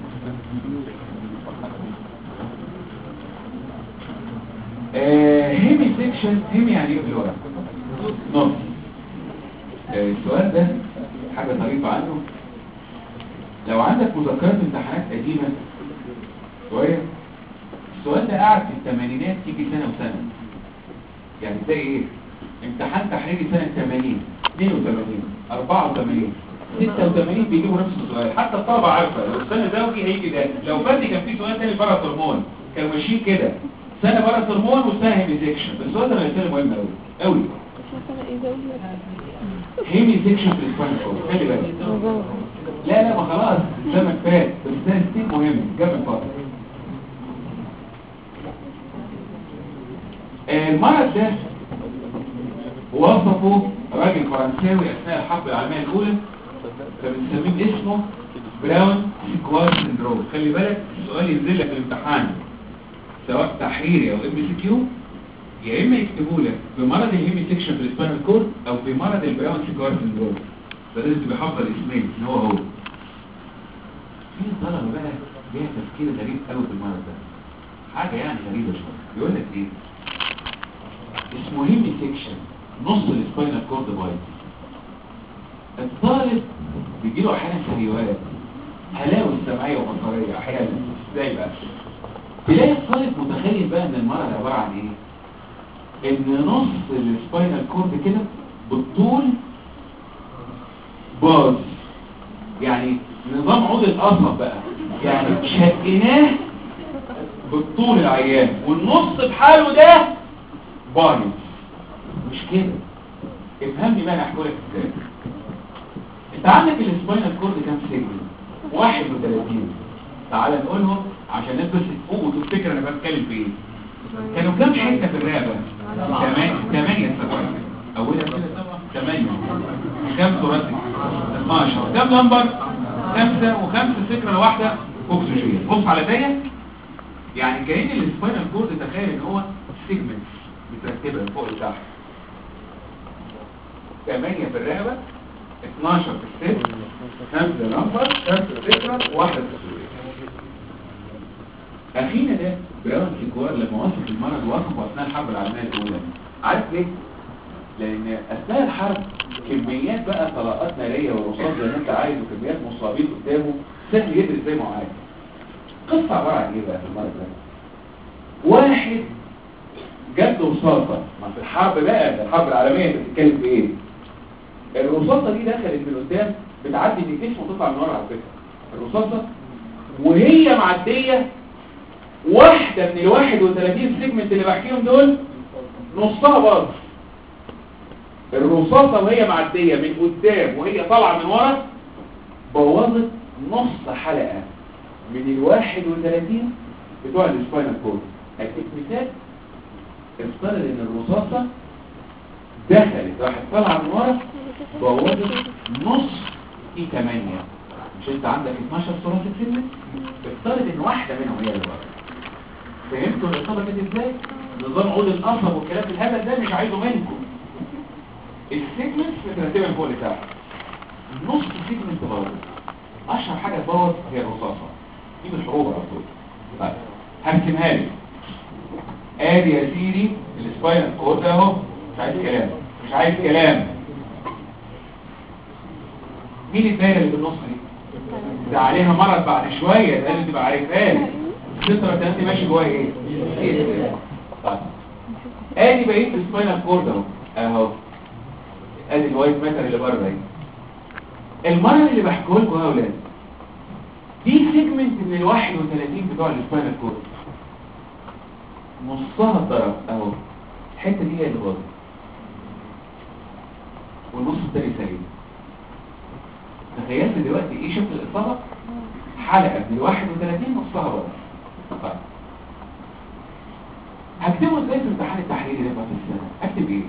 Speaker 2: هيمي سيكشن هيمي يعني ايه بالورق نص آه السؤال ده حاجة طريفة عنه لو عندك مذكرات امتحانات قديمة شوية السؤال ده قاعد في الثمانينات تيجي سنة وسنة يعني زي ايه امتحان تحريري سنة 80 82 84 86 بيجيبوا نفس السؤال حتى الطلبة عارفة لو السنة زوجي هيجي ده لو فردي كان في سؤال تاني بره هرمون كانوا ماشيين كده سنة بره هرمون وسنة هيميزيكشن بس السؤال ده رسالة مهمة قوي قوي هيميزيكشن في الاسبانيا خلي بالك لا لا ما خلاص زمن فات بس ده ستيب مهم جاب فترة المرض ده وصفه راجل فرنساوي اثناء الحرب العالميه الاولى فبنسميه اسمه براون سيكوال سندروم خلي بالك السؤال ينزل لك في الامتحان سواء تحريري او ام سي كيو يا اما يكتبوا لك بمرض الهيمي سيكشن في السباينال كورد او بمرض البراون سيكار سندروم فلازم تبقى حافظه الاسمين ان هو هو في طلبه بقى ليها تفكير غريب قوي في المرض ده حاجه يعني غريبه شويه يقول لك ايه اسمه هيمي سيكشن نص السباينال كورد بايظ الطالب بيجيله احيانا سريوات هلاوي سمعيه وبصريه احيانا ازاي بقى تلاقي الطالب متخيل بقى ان المرض عباره عن ايه ان نص السباينال كورد كده بالطول باظ يعني نظام عود القصب بقى يعني شقناه بالطول العيان والنص بحاله ده بايظ مش كده افهمني بقى انا هحكي لك ازاي انت عندك السباينال كورد كام سيجمنت 31 تعال نقولهم عشان الناس بس تفوق وتفتكر انا بتكلم في ايه كانوا كام حته في الرقبه 8 8 سبعه اولها كده 8 كام ثلاثي 12 كام لمبر خمسة وخمسة فكرة واحدة اكسجين بص على ديت يعني كأن السباينال كورد تخيل ان هو سيجمنتس مترتبة من فوق لتحت 8 في الرقبة 12 في الست 5 لمبر 5 فكرة واحدة اكسجين اخينا ده براون سيكوار لما وصف المرض وصفه اثناء الحرب العالميه الاولى عارف ليه لان اثناء الحرب كميات بقى طلقات ناريه ورصاص زي ما انت عايز وكميات مصابين قدامه سهل يدرس زي ما هو عايز قصه عباره عن ايه بقى في المرض ده واحد جات له رصاصه ما في الحرب بقى ده الحرب العالميه انت بتتكلم في ايه الرصاصه دي دخلت من قدام بتعدي من الجسم وتطلع من ورا على فكره الرصاصه وهي معديه واحدة من ال 31 سيجمنت اللي بحكيهم دول نصها باظ الرصاصة وهي معدية من قدام وهي طالعة من ورا بوظت نص حلقة من ال 31 بتوع السباينال كورد اديك مثال افترض ان الرصاصة دخلت راحت طالعة من ورا بوظت نص اي 8 مش انت عندك 12 ثلاثي سيجمنت افترض ان واحدة منهم هي اللي باظت فهمتوا الإصابة كده ازاي؟ نظام عود القصب والكلام الهبل ده مش عايزه منكم السيجمنت مترتبه من فوق لتحت نص السيجمنت باظت اشهر حاجه تبوظ هي الرصاصه دي بالحروب على طول طيب هرسمها لي ادي يا سيدي السباينال كورد اهو مش عايز كلام مش عايز كلام مين الدايره اللي بالنص دي؟ ده عليها مرض بعد شويه ده اللي تبقى عارفها لي السترة التانتي ماشي جواه ايه طيب ادي بقيت السباينال كورد اهو اهو ادي الوايت ماتر اللي بره اهي المرض اللي بحكيه لكم يا اولاد دي سيجمنت من ال 31 بتوع السباينال كورد نصها اتضرب اهو الحته دي هي اللي باظت والنص التاني سليم تخيلت دلوقتي ايه شكل الاصابه حلقه من ال 31 نصها باظت طيب هكتبه ازاي في امتحان التحريري ده بعد السنة هكتب ايه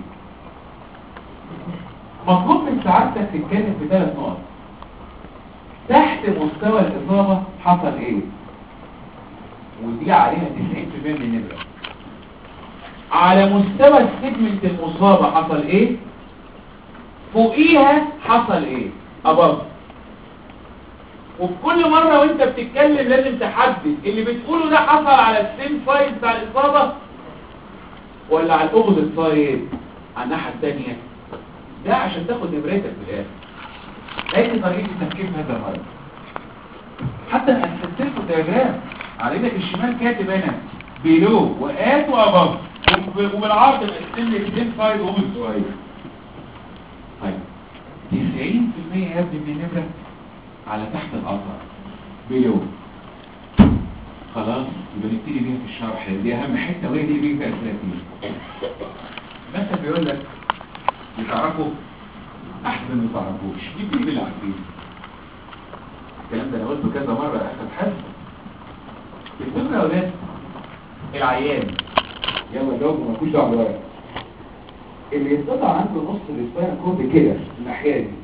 Speaker 2: مطلوب من سعادتك تتكلم في ثلاث نقط تحت مستوى الإصابة حصل ايه ودي عليها 90% من النبرة على مستوى السيجمنت المصابة حصل ايه فوقيها حصل ايه أبص وفي كل مرة وانت بتتكلم لازم تحدد اللي بتقوله ده حصل على السيم سايد بتاع الإصابة ولا على الأوبوزيت سايد على الناحية الثانية ده عشان تاخد نبرتك في الآخر هذه طريقة التفكير في هذا المرض حتى قسمت لكم دياجرام على ايدك الشمال كاتب هنا بيلو وآت وأباف وبالعرض مقسم لك السيم سايد وأوبوزيت سايد طيب 90% يا ابني من النبرة على تحت الأثر بيلو خلاص يبقى نبتدي بيها في الشرح دي أهم حتة وهي دي بيها الأساسية مثلا بيقول لك بتعرفوا أحسن ما تعرفوش نبتدي باللي عارفين الكلام ده أنا قلته كذا مرة أحسن حد الفكرة يا ولاد العيان يلا جاوبوا مالكوش دعوة بالورق اللي يتقطع عنده نص الاسباينال كورد كده الناحية دي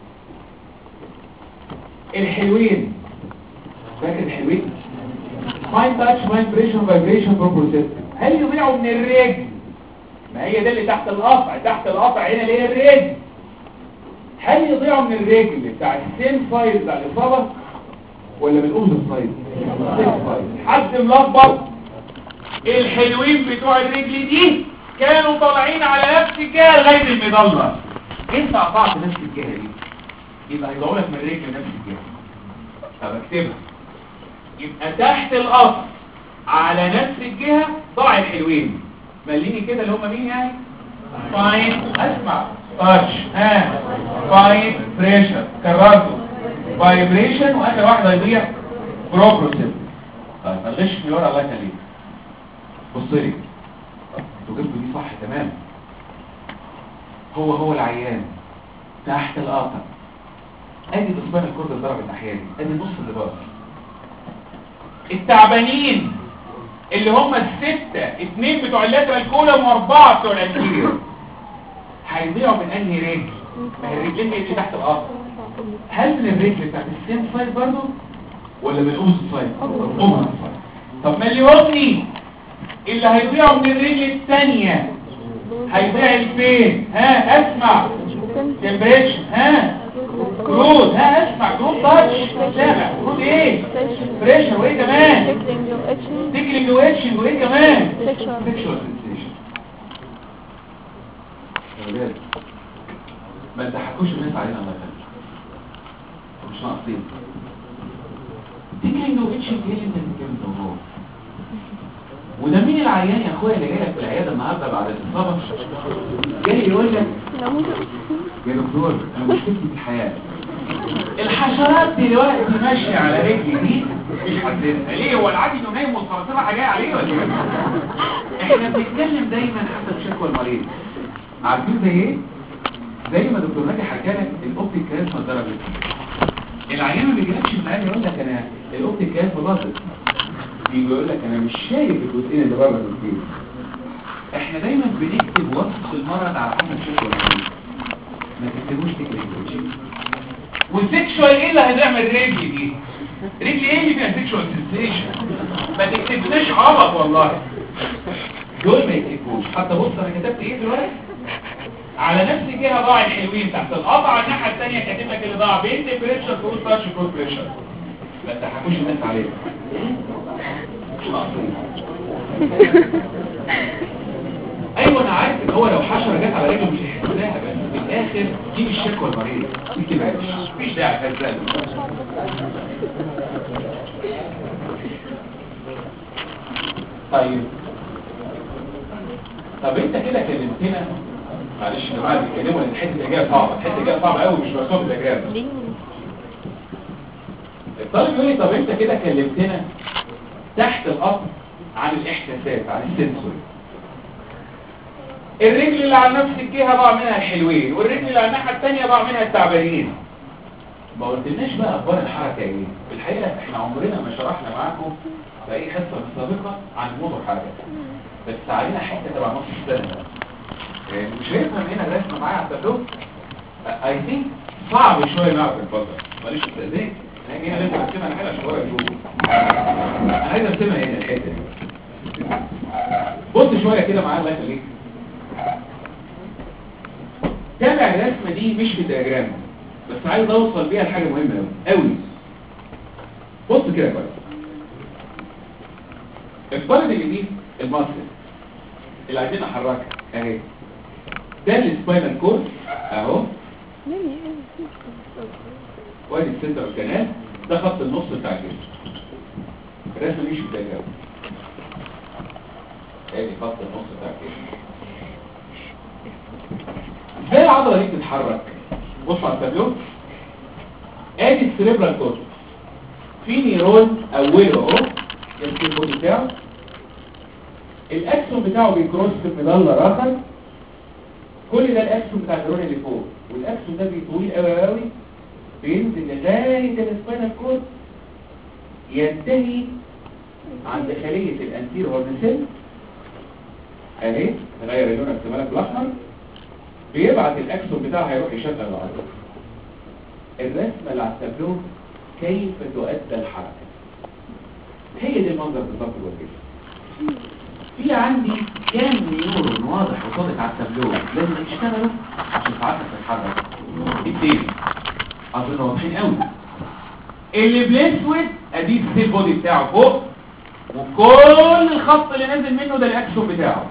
Speaker 2: الحلوين فاكر الحلوين ماين تاتش ماين بريشن فايبريشن بروبور سيستم هل يضيعوا من الرجل ما هي ده اللي تحت القطع تحت القطع هنا اللي هي الرجل هل يضيعوا من الرجل بتاع السيم سايز بتاع الاصابه ولا من الاوزر سايز السيم سايز حد ملخبط الحلوين بتوع الرجل دي كانوا طالعين على نفس الجهه لغايه المظله انت قطعت نفس الجهه دي يبقى هيضيعوا لك من الرجل نفس الجهه طب اكتبها يبقى تحت القطع على نفس الجهه ضاع الحلوين مليني كده اللي هم مين يعني فاين اسمع تاتش ها فاين بريشر كررته فايبريشن واخر واحده يضيع بروجريسيف طيب ما تغش من ورا الله يخليك بص لي انتوا جبتوا دي صح تمام هو هو العيان تحت القطع ادي تصبان الكرد الضرب الناحيه دي ادي نص اللي بره التعبانين اللي هم الستة اتنين بتوع اللاترال كولم واربعة بتوع الانتيريور هيضيعوا من انهي رجل ما هي الرجلين اللي تحت الارض هل من الرجل بتاعت السين سايد برضه ولا من الاوز سايد الاوز سايد طب ما اللي يوصني اللي هيضيعوا من الرجل الثانية هيضيع الفين ها اسمع تمبريتشر ها كرود ها اسمع كرود تاتش سامع كرود ايه بريشر وايه كمان تيكلينج واتشنج وايه كمان
Speaker 1: Sexual.
Speaker 2: سيكشوال سنسيشن ما تضحكوش الناس علينا الله يخليك مش ناقصين تيكلينج واتشنج ايه اللي انت بتتكلم ده هو وده مين العيان يا اخويا اللي جاي لك في العياده النهارده بعد الاصابه جاي يقول لك يا دكتور انا مشكلتي في الحياه الحشرات دلوقتي ماشيه على رجلي دي مش حاسسها ليه هو العادي انه نايم والصراصير جايه عليه ولا ايه احنا بنتكلم دايما حسب شكوى المريض عارفين زي ايه زي ما دكتور ناجي حكى لك الاوبتيك كارثه ضربت العيان اللي بيجيلكش من العيان يقول لك انا الاوبتيك كارثه ضربت يجي يقول لك انا مش شايف الجزئين اللي بره الجزئين احنا دايما بنكتب وصف المرض على حسب شكوى المريض ما تكتبوش تكتب والسيكشوال ايه اللي هتعمل رجلي دي رجلي ايه اللي فيها سيكشوال سنسيشن ما تكتبناش عبط والله دول ما يكتبوش حتى بص انا كتبت ايه دلوقتي على نفس الجهه ضاع الحلوين تحت القطع على الناحيه الثانيه كاتب لك اللي ضاع بين تمبريتشر كروس تاتش كروس بريشر ما تضحكوش الناس عليك مش ناقصين ايوه انا عارف ان هو لو حشره جت على رجله مش هيحس بيها بس في الاخر دي مش شكوى المريض دي كده مفيش داعي كذاب طيب طب انت كده كلمتنا معلش يا جماعه بيتكلموا ان الحته الاجابه صعبه الحته الاجابه صعبه قوي مش مرسوم الاجابه الطالب يقول لي طب انت كده كلمتنا تحت القطر عن الاحساسات عن السنسوري الرجل اللي على نفس الجهه ضاع منها الحلوين والرجل اللي على الناحيه الثانيه ضاع منها التعبانين ما قلتلناش بقى اخبار الحركه ايه في الحقيقه احنا عمرنا ما شرحنا معاكم في اي حصه سابقه عن موضوع الحركه بس علينا حته تبع نص السنه يعني مش هيفهم هنا الرسمه معايا على التابلو اي ثينك صعب شويه نعرف الفتره معلش استاذنك انا هنا لازم ارسمها انا حاجه عشان ورا يشوفوا انا عايز ارسمها هنا الحته دي بص شويه كده معايا الله يخليك تابع الرسمه دي مش في الدياجرام بس عايز اوصل بيها لحاجه مهمه قوي قوي بص كده كويس الطالب اللي دي المصل اللي عايزين نحركها اهي ده السباينال كورد اهو وادي السنتر الكنال ده خط النص بتاع الجسم الرسمه مش في الدياجرام ادي خط النص بتاع الجسم ازاي العضله دي بتتحرك بص على التابلو ادي السريبرال كورتكس في نيرون اوله اهو يمكن البودي بتاعه الاكسون بتاعه بيكروس في المظله الاخر كل ده الاكسون بتاع النيرون اللي فوق والاكسون ده بيطول قوي قوي بينزل لغايه السباينال كورد ينتهي عند خليه الانتير هورنسيل اهي نغير اللون السمالك الاحمر بيبعت الاكسون بتاعه هيروح يشغل العضله الرسمه اللي على التابلو كيف تؤدى الحركه هي دي المنظر بالظبط جوه الجسم في عندي كام نيورون واضح وصادق على التابلو لازم يشتغلوا عشان ساعتها تتحرك اتنين اظن واضحين قوي اللي بالاسود ادي السيل بودي بتاعه فوق وكل الخط اللي نازل منه ده الاكسون بتاعه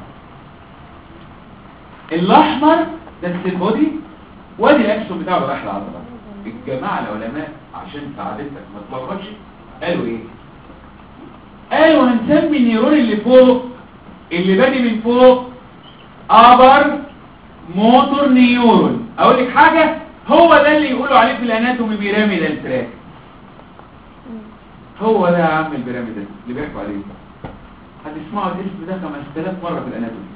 Speaker 2: الاحمر ده السيل بودي وادي الاكسون بتاعه رايح العضله الجماعه العلماء عشان سعادتك ما تلخبطش قالوا ايه قالوا هنسمي النيرون اللي فوق اللي بادي من فوق ابر موتور نيورون اقول لك حاجه هو ده اللي يقولوا عليه في الاناتومي بيراميدال تراك هو ده يا عم البيراميدال اللي بيحكوا عليه هتسمعوا الاسم ده 5000 مره في الاناتومي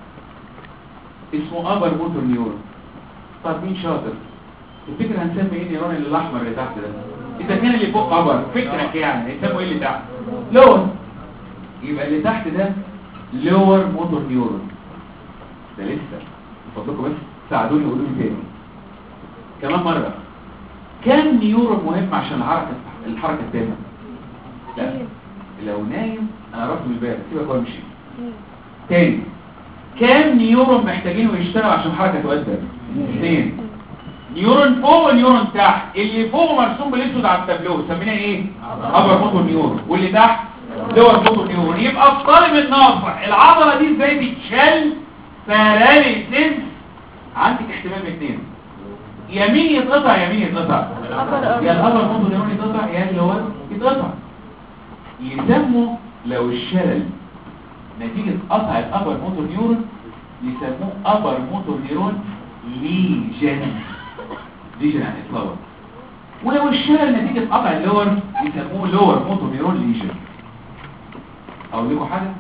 Speaker 2: اسمه ابر موتور نيورون طب مين شاطر تفتكر هنسمي ايه النيرون اللي الاحمر اللي تحت ده اذا كان اللي فوق ابر فكرك يعني هيسموا ايه اللي تحت لور يبقى اللي تحت ده لور موتور نيورون ده لسه فضلكم بس ساعدوني قولوا لي تاني كمان مرة كام نيورون مهم عشان الحركة الحركة التامة لا لو نايم انا رحت من الباب سيبك وامشي تاني كام نيورون محتاجينه يشتغل عشان الحركة تؤدى اثنين نيورون فوق ونيورون تحت اللي فوق مرسوم بالاسود على التابلو سميناه ايه ابر موتور نيورون واللي تحت لور موتور نيورون يبقى الطالب الناصح العضله دي ازاي بتشل باراليسيس عندك احتمال من اثنين يمين يتقطع يمين يتقطع يا الابر موتور نيورون يتقطع يا اللور يتقطع يسموا لو الشلل نتيجة قطع الابر موتور نيورون يسموه ابر موتور نيورون ليجن ليجن يعني اطلاق ولو الشلل نتيجة قطع اللور يسموه لور موتور نيورون ليجن اقول لكم حاجة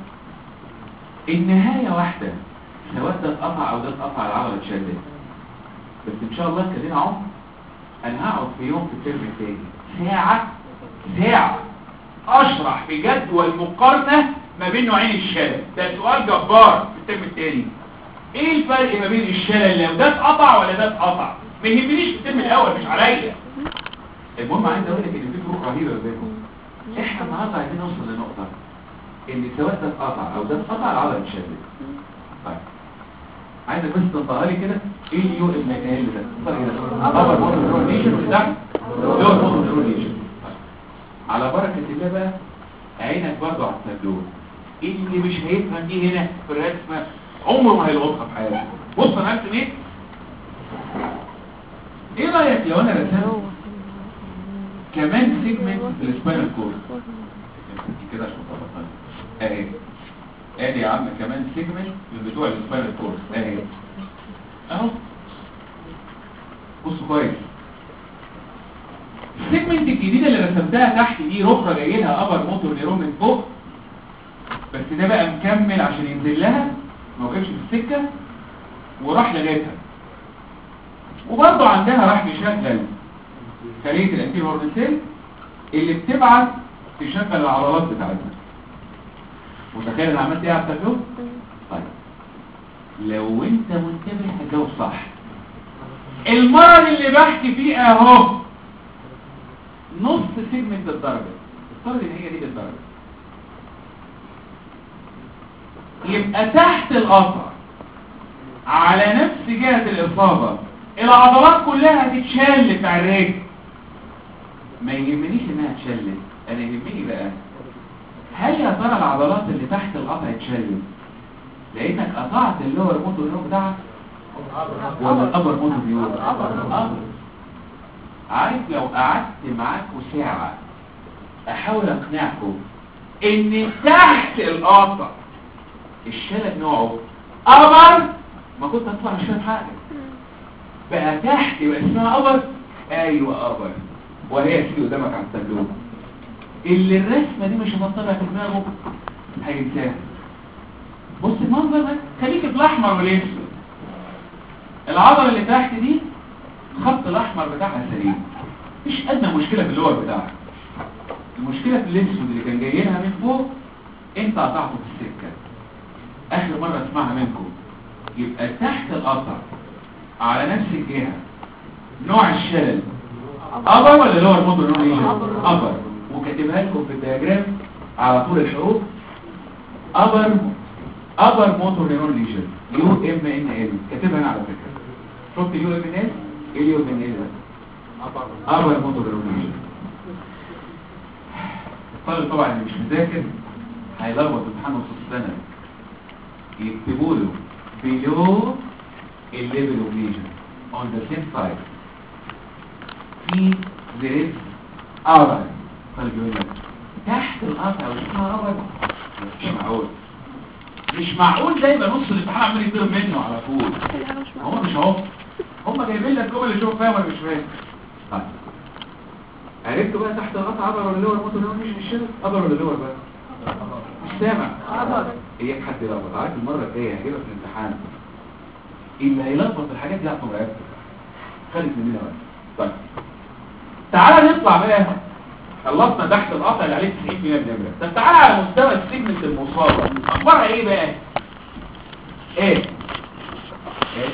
Speaker 2: النهاية واحدة سواء ده اتقطع او ده اتقطع العضلة اتشدت بس ان شاء الله كلنا عمر انا هقعد في يوم في الترم التاني ساعة ساعة اشرح بجدول المقارنة ما بين نوعين الشلل ده سؤال جبار في الترم التاني ايه الفرق ما بين الشلل لو ده اتقطع ولا ده اتقطع ما يهمنيش في الترم الاول مش عليا المهم عايز اقول لك ان في فروق رهيبه بينهم احنا النهارده عايزين نوصل لنقطه ان سواء ده اتقطع او ده اتقطع العضله اتشدت طيب عايزك بس تنطقها لي كده ايه اليو ام ال ده ابر موتور نيشن وده لور موتور نيشن على بركه الله بقى عينك برضه على التابلو اللي مش هيفهم دي هنا في الرسمه عمره ما هيلقطها في حياته بص انا هرسم ايه ايه رايك لو انا رسمت كمان سيجمنت في السباينال كورد كده عشان تفضل اهي ادي يا عم كمان سيجمنت من بتوع السباينال كورد اهي اهو بص كويس السيجمنت الجديده اللي رسمتها تحت دي ركره جاي لها ابر موتور نيرون من فوق بس ده بقى مكمل عشان ينزل لها ما وقفش في السكه وراح لغايتها وبرضه عندها راح يشغل خليه الانتيريور هورن سيل اللي بتبعت تشغل العضلات بتاعتها متخيل انا عملت ايه على التابلو طيب لو انت منتبه هتجاوب صح المرض اللي بحكي فيه اهو نص سيجمنت الدرجه افترض ان هي دي بالدرجه يبقى تحت القطع على نفس جهة الإصابة العضلات كلها هتتشل بتاع الرجل ما يهمنيش انها اتشلت انا يهمني بقى هل يا ترى العضلات اللي تحت القطع اتشلت لانك قطعت اللور موتور نيورون بتاعك ولا الابر موتور نيورون الابر عارف لو قعدت معاكم ساعة احاول اقنعكم ان تحت القطع الشلل نوعه ابر ما كنت هطلع مش فاهم حاجه بقى تحت يبقى اسمها ابر ايوه ابر وهي تيجي قدامك على التابلو اللي الرسمه دي مش هتطلع في دماغه هينساها بص المنظر ده خليك في الاحمر والاسود العضله اللي تحت دي الخط الاحمر بتاعها سليم مفيش ادنى مشكله في اللور بتاعها المشكله في الاسود اللي كان جاي لها من فوق انت قطعته في السكه اخر مرة اسمعها منكم يبقى تحت القطع على نفس الجهة نوع الشلل ابر ولا لور موتور نوع ايه ابر وكاتبها لكم في الدياجرام على طول الحروف ابر ابر موتور نيرون ليجن يو ام ان ال كاتبها انا على فكره شفت اليو ام ان ال ايه اليو ام ان ال ده ابر موتور نيرون ليجن الطالب طبعا اللي مش مذاكر هيلخبط امتحان نص السنه يكتبوا له below a level of lesion on the same side في there is other طالب يقول لك تحت القطع واسمها other مش معقول مش معقول ده يبقى نص الامتحان عمال يطير منه على طول
Speaker 1: كل حاجة مش
Speaker 2: هو
Speaker 1: معقولة
Speaker 2: مش اهو هم جايبين لك جمل اللي شوف فاهم ولا مش فاهم طيب عرفت بقى تحت القطع ابر ولا لور موتور نيرون مش مش كده ابر ولا لور بقى مش سامع اياك حد يلخبط عارف المره الجايه هجيبها في الامتحان اللي هيلخبط في الحاجات دي هتبقى مركز خدت مننا بقى طيب تعالى نطلع بقى خلصنا تحت القطع اللي عليه 90% من النمره طب تعالى على مستوى السيجمنت المصابه اخبارها ايه بقى ايه ايه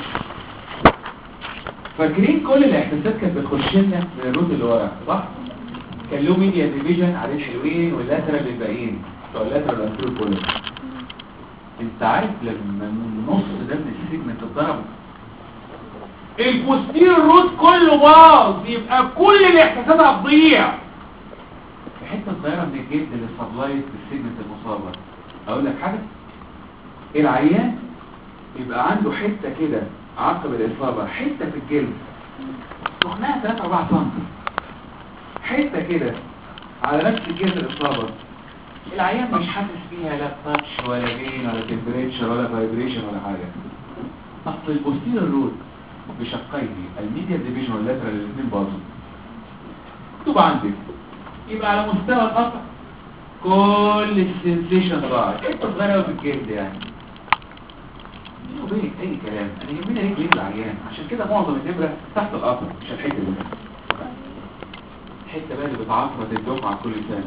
Speaker 2: فاكرين كل الاحساسات كانت بتخش لنا من الروت اللي ورا صح كان له ميديا ديفيجن عليه حلوين واللاترال للباقيين بتوع اللاترال انتيرو كولوم انت عارف لما النص ده من السيجمنت اتضرب البوستير روت كله باظ يبقى كل الاحساسات هتضيع حته صغيره من الجلد اللي سبلايت بالسيجمنت المصابه اقول لك حاجه العيان يبقى عنده حته كده عقب الاصابه حته في الجلد سخنها 3 4 سم حته كده على نفس جهه الاصابه العيان مش حاسس فيها لا تاتش ولا جين ولا تمبريتشر ولا فايبريشن ولا حاجه اصل البوستيريور رود بشقيه الميديا ديفيجن واللاترال الاثنين باظوا مكتوب عندك يبقى على مستوى القطع كل السنسيشن ضاعت انت صغير قوي في الجلد يعني بيني وبينك اي كلام انا يهمني رجل رجل العيان عشان كده معظم النبره تحت القطع مش الحته دي الحته بقى اللي بتعفرت الدفعه كل سنه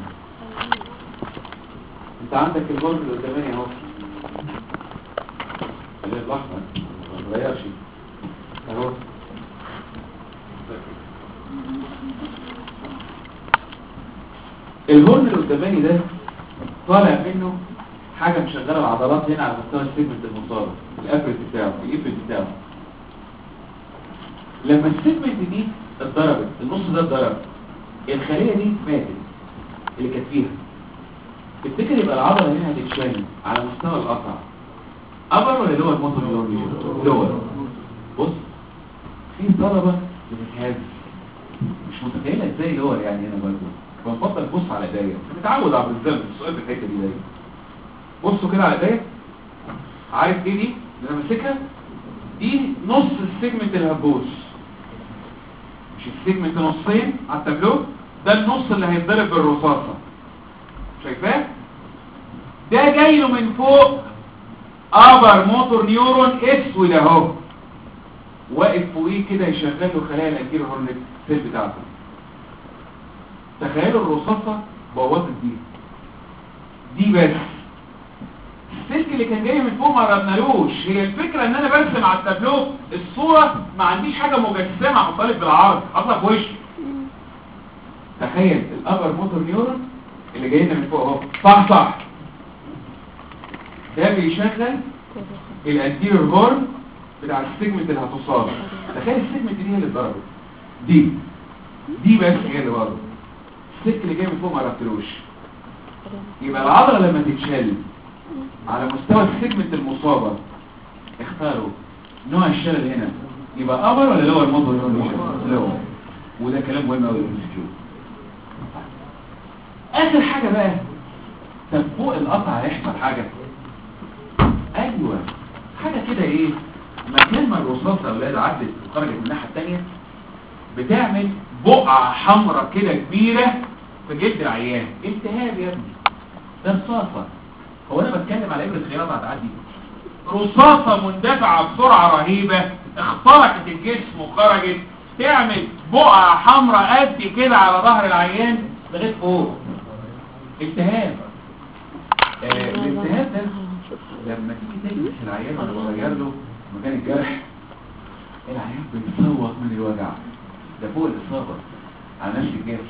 Speaker 2: انت عندك البورد اللي قدامي اهو اللي الاحمر ما اتغيرش اهو الهورن اللي قدامي ده طالع منه حاجه مشغله العضلات هنا على مستوى السيجمنت المصاب الافرد بتاعه الافرد بتاعه لما السيجمنت دي اتضربت النص ده اتضرب الخليه دي ماتت اللي كانت فيها تفتكر يبقى العضله هنا هتتشال على مستوى القطع ابر ولا لور موتور نيورون لور بص في طلبه بتتهز مش متخيله ازاي لور يعني هنا برضه بنفضل تبص على ايديا متعود على الزلم السؤال في الحته دي دايما بصوا كده على ايديا عارف ايه دي اللي انا ماسكها دي نص السيجمنت الهبوس مش السيجمنت نصين على التابلو ده النص اللي هيتضرب بالرصاصه شايفاه ده جاي له من فوق ابر موتور نيورون اسود اهو واقف فوقيه كده يشغل له خلايا الانتيرو هورنت سيل بتاعته تخيلوا الرصاصه بوظت دي دي بس السلك اللي كان جاي من فوق ما ربنالوش هي الفكره ان انا برسم على التابلو الصوره ما عنديش حاجه مجسمه احطها لك بالعرض اطلع في وشي تخيل الابر موتور نيورون اللي جاي لنا من فوق اهو صح صح ده بيشغل الانتيريور هورن بتاع السيجمنت اللي هتصاب تخيل السيجمنت دي هي اللي اتضربت دي دي بس هي اللي برضه السلك اللي جاي من فوق ما عرفتلوش يبقى العضله لما تتشل على مستوى السيجمنت المصابه اختاروا نوع الشلل هنا يبقى ابر ولا لور موتور لور وده كلام مهم قوي للمسكيو اخر حاجه بقى طب فوق القطع هيحصل حاجه ايوه حاجه كده ايه مكان ما الرصاصه اولاد عدت وخرجت من الناحيه الثانيه بتعمل بقعه حمراء كده كبيره في جلد العيان التهاب يا ابني ده رصاصه هو انا بتكلم على ابره خياطه هتعدي رصاصه مندفعه بسرعه رهيبه اخترقت الجسم وخرجت تعمل بقعه حمراء قد كده على ظهر العيان لغايه فوق التهاب آه الالتهاب ده لما تيجي تلمس العيان ولا بغير له مكان الجرح العيان بيصوت من الوجع ده فوق الاصابه على نفس الجرح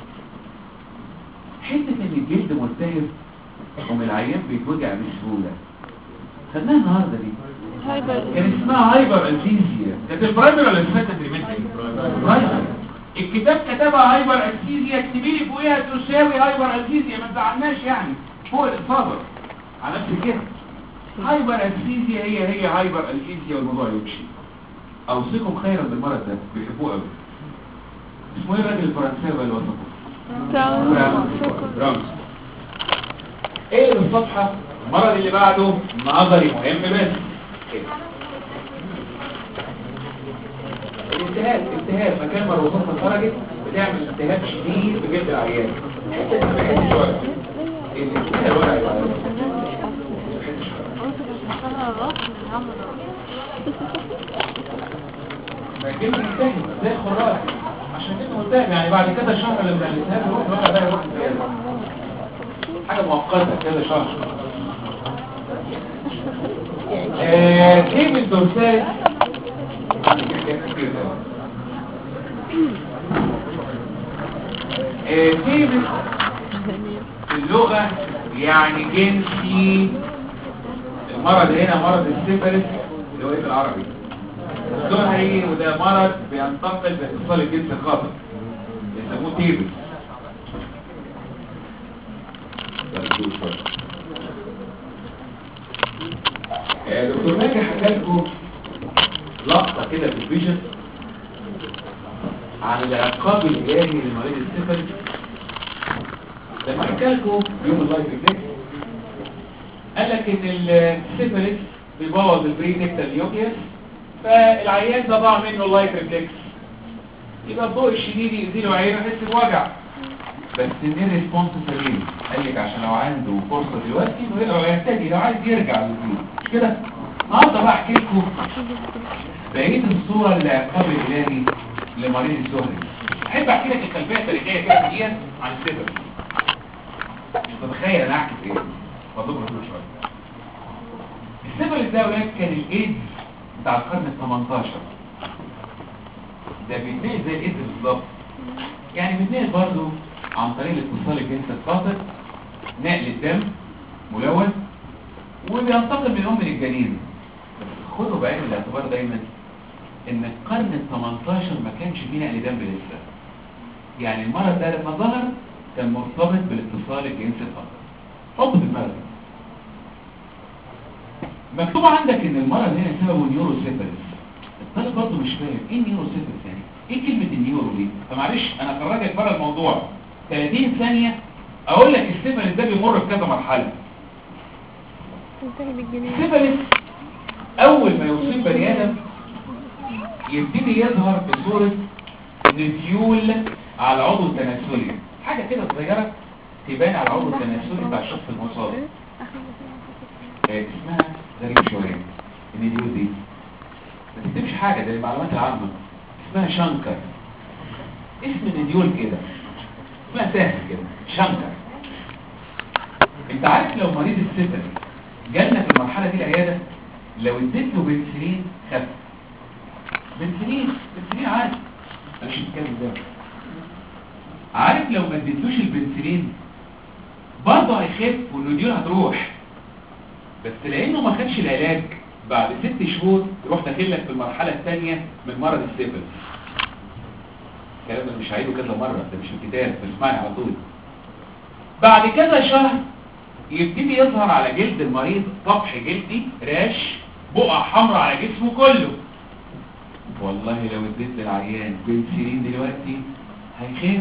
Speaker 2: حته ان الجلد ملتهب قوم العيان بيتوجع بسهوله خدناها النهارده دي
Speaker 1: هايبر
Speaker 2: كان اسمها هايبر الفيزيا كانت البرايمري ولا السكندري برايمري الكتاب كتبها هايبر الفيزيا اكتبي لي فوقيها تساوي هايبر الفيزيا ما تزعلناش يعني فوق الاصابه على نفس كده هايبر الفيزيا هي هي هايبر الفيزيا والموضوع يمشي اوصيكم خيرا بالمرض ده بيحبوه قوي اسمه ايه الراجل الفرنساوي اللي وصفه
Speaker 1: براون
Speaker 2: برامز ايه اللي في الصفحة المرض اللي بعده نظري مهم بس كده. الالتهاب الالتهاب مكان ما الرصاصة خرجت بتعمل التهاب شديد في جلد العيان الحتة دي ما بحسش وجع الالتهاب وجع العيان ما بحسش وجع. ما الجلد ينتهي زي الخراج عشان كده ملتهب يعني بعد كده شهر لما الالتهاب يروح الوجع ده يروح زيادة. حاجة مؤقتة كده شهر آه، كيف الدرسات آه، كيف اللغة يعني جنسي المرض هنا مرض السيفلس اللي هو ايه بالعربي الزهري وده مرض بينتقل باتصال الجنس الخاطئ يسموه تيبس آه، دكتور ماجي حكى لكم لقطه كده في الفيجن عن العقاب الالهي لمريض السفل لما حكى لكم يوم اللايف اكزيك قال لك ان السيفلس بيبوظ البري نكتال نيوكليوس فالعيان ده ضاع منه اللايف ريفلكس يبقى الضوء الشديد يأذيله عينه يحس بوجع بس ان ريسبونس سليم قال لك عشان لو عنده فرصه دلوقتي انه يقدر يهتدي لو عايز يرجع للدين مش كده النهارده بقى احكي لكم بقيه الصوره اللي عقاب الالهي لمريض الزهري احب احكي لك الخلفيه التاريخيه كده دي عن السبب مش متخيل انا احكي في ايه فضلوا كل شويه السبب ده ولاد كان الايدز بتاع القرن ال 18 ده بيتنقل زي الايدز بالظبط يعني بيتنقل برضه عن طريق الاتصال الجنسي الخاطئ نقل الدم ملون وبينتقل من الام للجنين بس خدوا بعين الاعتبار دايما ان القرن ال 18 ما كانش فيه نقل دم لسه يعني المرض ده لما ظهر كان مرتبط بالاتصال الجنسي الخاطئ حط في دماغك مكتوب عندك ان المرض هنا سببه نيوروسيفالس الطالب برضه مش فاهم ايه نيوروسيفالس يعني ايه كلمه النيورو دي فمعلش انا خرجك بره الموضوع 30 ثانيه اقول لك السيفالس ده بيمر بكذا مرحله
Speaker 1: انتهي بالجنين
Speaker 2: السيفالس اول ما يصيب بني ادم يبتدي يظهر بصوره نديول على العضو التناسلي حاجه كده صغيره تبان على العضو التناسلي بتاع الشخص المصاب آه، اسمها غريب شويه النديول دي ما تكتبش حاجه ده المعلومات العامه اسمها شانكر اسم النديول كده اسمها سهل كده شانكر انت عارف لو مريض السفر جالنا في المرحله دي العياده لو اديت له بنسلين خف بنسلين بنسلين عادي انا مش بتكلم ده عارف لو ما اديتلوش البنسلين برضه هيخف والنديول هتروح بس لانه ما خدش العلاج بعد ست شهور يروح داخل لك في المرحله الثانيه من مرض السفل الكلام ده مش هعيده كذا مره ده مش في الكتاب اسمعني على طول بعد كذا شهر يبتدي يظهر على جلد المريض طفح جلدي راش بقع حمراء على جسمه كله والله لو اديت للعيان بنسلين دلوقتي هيخف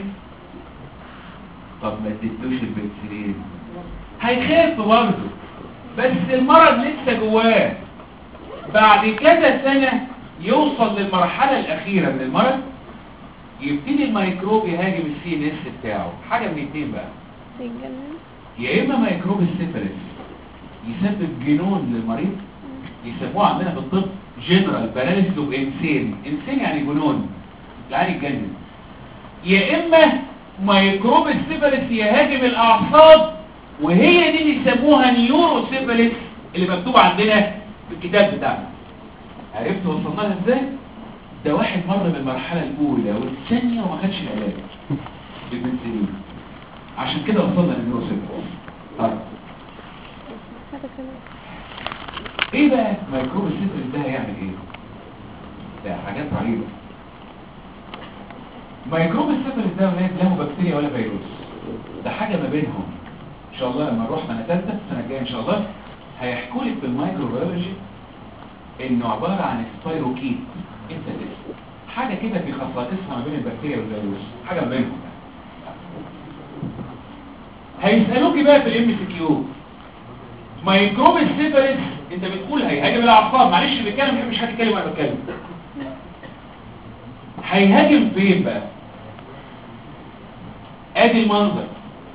Speaker 2: طب ما اديتلوش البنسلين هيخف برضه بس المرض لسه جواه بعد كذا سنة يوصل للمرحلة الأخيرة من المرض يبتدي الميكروب يهاجم السي ان اس بتاعه حاجة من اتنين بقى
Speaker 1: الجنين
Speaker 2: يا إما ميكروب السيفلس يسبب جنون للمريض يسموه عندنا في الطب جنرال باراليسيس اوف انسين انسين يعني جنون يعني يتجنن يا إما ميكروب السيفلس يهاجم الأعصاب وهي دي اللي يسموها نيورو سيفلس اللي مكتوب عندنا في الكتاب بتاعنا عرفت وصلنا لها ازاي ده واحد مر من المرحله الاولى والثانيه وما خدش العلاج بالبنسلين عشان كده وصلنا للنيورو سيفلس طيب
Speaker 1: هذا كمان
Speaker 2: ايه بقى ميكروب السيفلس ده هيعمل ايه ده حاجات رهيبه ميكروب السيفلس ده ولاد له بكتيريا ولا فيروس ده حاجه ما بينهم ان شاء الله لما نروح سنه ثالثه السنه الجايه ان شاء الله هيحكوا لك في الميكروبيولوجي انه عباره عن سبايروكيت انت تسمع حاجه كده في خصائصها ما بين البكتيريا والفيروس حاجه ما بينهم هيسالوكي بقى في الام سي كيو ميكروب السيفلس انت بتقول هيهاجم الاعصاب معلش اللي بيتكلم مش هتتكلم وانا بتكلم هيهاجم فين بقى ادي المنظر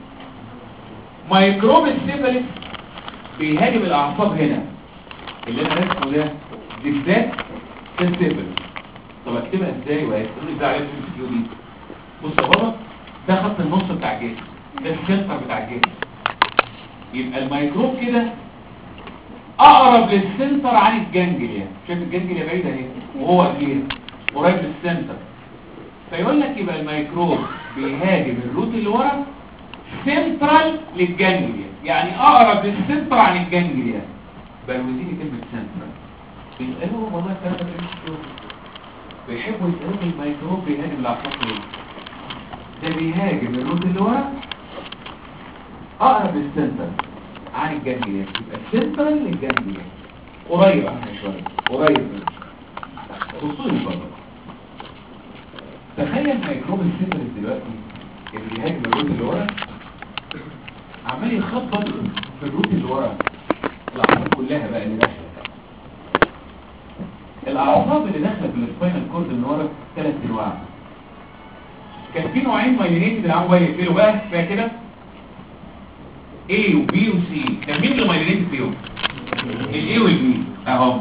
Speaker 2: ميكروب السيفلس بيهاجم الاعصاب هنا اللي انا رسمه ده بالذات السيفلس طب اكتبها ازاي وهتقول لي ازاي عليها في الفيديو دي بص يا بابا ده خط النص بتاع الجسم ده السنتر بتاع الجسم يبقى الميكروب كده اقرب للسنتر عن الجنجليا شايف الجنجليا بعيده اهي وهو كبير قريب للسنتر فيقول لك يبقى الميكروب بيهاجم الروت اللي ورا سنترال للجنجليا يعني اقرب للسنتر عن الجنجليا بروزيني كلمه سنترال بيسالوه والله الكلام ده مش بيحبوا يسالوه الميكروب بيهاجم الاعصاب ليه ده بيهاجم الروت اللي ورا اقرب للسنتر عن الجنجليا يبقى السنترال للجنجليا قريب عنها شويه قريب منها بصوا لي بره تخيل ميكروب السيفلس دلوقتي اللي بيهاجم الروت اللي ورا عمال يخبط في الروت اللي ورا الاعصاب كلها بقى اللي داخله الاعصاب اللي داخله في السباينال كورد من ورا ثلاث انواع كان في نوعين مايلينيتد العام وايه يقفلوا بقى فيها كده A و B و C كان مين اللي مايلينيتد فيهم ال A وال B اهو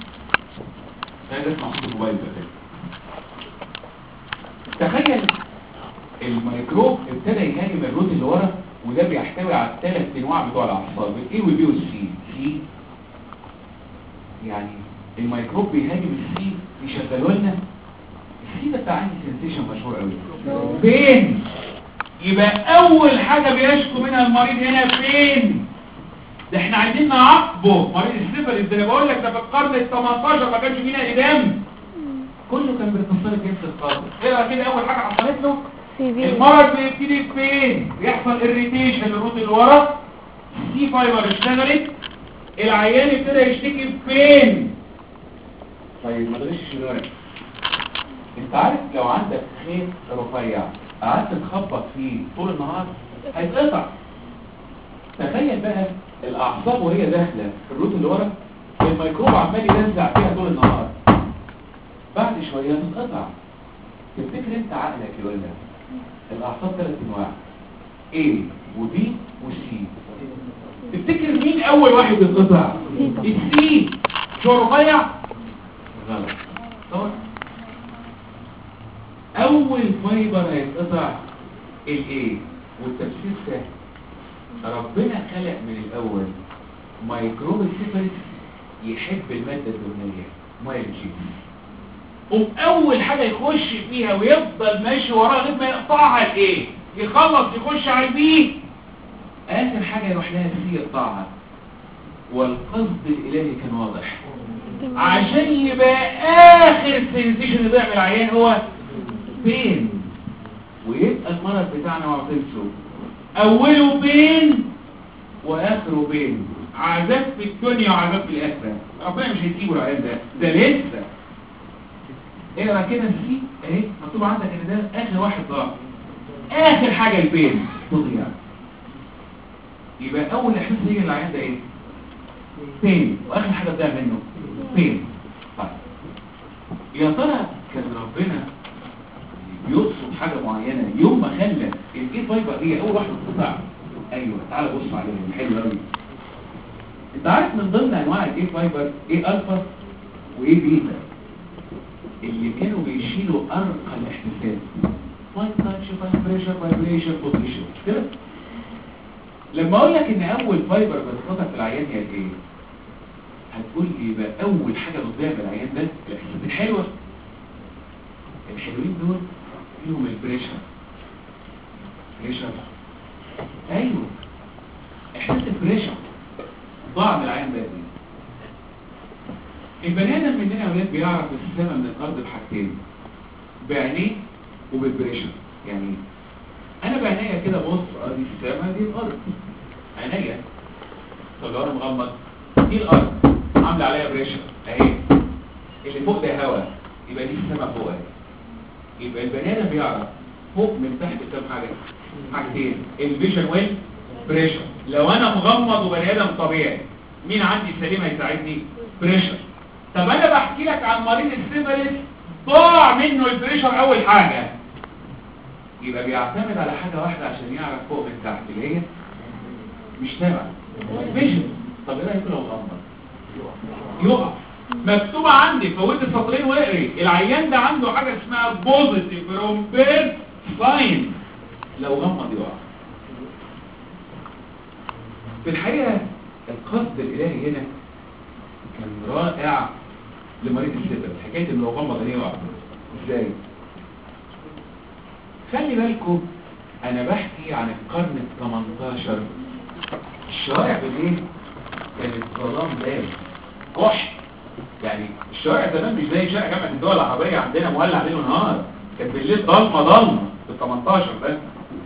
Speaker 2: ده اسمه صوت الموبايل ده تخيل الميكروب ابتدى يهاجم الروت اللي ورا وده بيحتوي على الثلاث انواع بتوع الاعصاب الاي والبي والسي سي يعني الميكروب بيهاجم السي يشغلوا لنا السي ده بتاع عندي سنسيشن مشهور قوي فين يبقى اول حاجه بيشكو منها المريض هنا فين ده احنا عايزين نعاقبه مريض السيفلس ده انا بقول لك ده في القرن ال 18 ما كانش فينا ايدام كله كان بيتصل الجنس الخاطئ ايه كده اول حاجه حصلت له
Speaker 1: سي في
Speaker 2: المرض بيبتدي فين بيحصل اريتيشن للروت اللي ورا سي فايبر اشتغلت العيان ابتدى يشتكي فين طيب ما تغشش الورق انت عارف لو عندك خيط رفيع قعدت تخبط فيه طول النهار هيتقطع تخيل بقى الاعصاب وهي داخله في الروت اللي ورا الميكروب عمال يلزع فيها طول النهار بعد شويه تتقطع تفتكر انت عقلك يقول لك الاعصاب ثلاث انواع A و B و C تفتكر مين اول واحد يتقطع السي شو رفيع غلط طبعا اول فايبر هيتقطع الايه والتفسير سهل ربنا خلق من الاول ميكروب السيفلس يحب الماده الدهنيه ميه الجينز وأول حاجة يخش فيها ويفضل ماشي وراها لغايه ما يقطعها الايه يخلص يخش على البي آخر حاجة يروح لها السي يقطعها والقصد الإلهي كان واضح عشان يبقى آخر سنسيشن اللي بيعمل العيان هو بين ويبقى المرض بتاعنا وعطلته أوله بين وآخره بين عذاب في الدنيا وعذاب في الآخرة ربنا مش هيسيبه العيان ده ده لسه اقرا كده السي اهي مكتوب عندك ان ده اخر واحد ضاع اخر حاجه البين تضيع يبقى اول احساس يجي للعيان ده ايه بين واخر حاجه تضيع منه بين طيب يا ترى كان ربنا بيقصد حاجه معينه يوم ما خلى الايه فايبر هي اول واحده تقطع ايوه تعالى بص عليهم حلو قوي انت عارف من ضمن انواع الايه فايبر ايه الفا وايه بيتا اللي كانوا بيشيلوا ارقى الاحتساب فايت تاتش فايبريشن فايبريشن بوزيشن كده لما اقول لك ان اول فايبر بتتقطع في العيان هي ايه هتقول لي يبقى اول حاجه بتضيع في العيان ده الاحساسات الحلوه الحلوين دول فيهم البريشر بريشر ايوه احساس البريشر ضاع من العيان ده دي البني ادم مننا يا ولاد بيعرف السماء من الارض بحاجتين بعينيه وبالبريشر يعني إيه؟ انا بعينيا كده بص ادي السماء دي الارض عينيا طب لو انا مغمض دي الارض عامله عليها بريشر اهي اللي فوق ده هواء يبقى دي السماء فوق اهي يبقى البني ادم بيعرف فوق من تحت كام حاجه حاجتين الفيجن والبريشر لو انا مغمض وبني ادم طبيعي مين عندي سليم هيساعدني بريشر طب انا بحكي لك عن مريض السيفلس ضاع منه البريشر اول حاجه يبقى بيعتمد على حاجه واحده عشان يعرف فوق من تحت اللي هي مش سامع فيجن طب ايه رايك لو غمض يقع مكتوبة عندي فوت السطرين واقري العيان ده عنده حاجة اسمها بوزيتيف رومبير ساين لو غمض يقع في الحقيقة القصد الإلهي هنا كان رائع لمريض السبب حكاية انه لو غمض عينيه يقع ازاي خلي بالكم انا بحكي عن القرن ال 18 الشوارع بالليل كانت ظلام دام كحل يعني الشوارع زمان مش زي شارع جامعة الدول العربية عندنا مولع ليل ونهار كان بالليل ضلمة ضلمة في ال 18 بس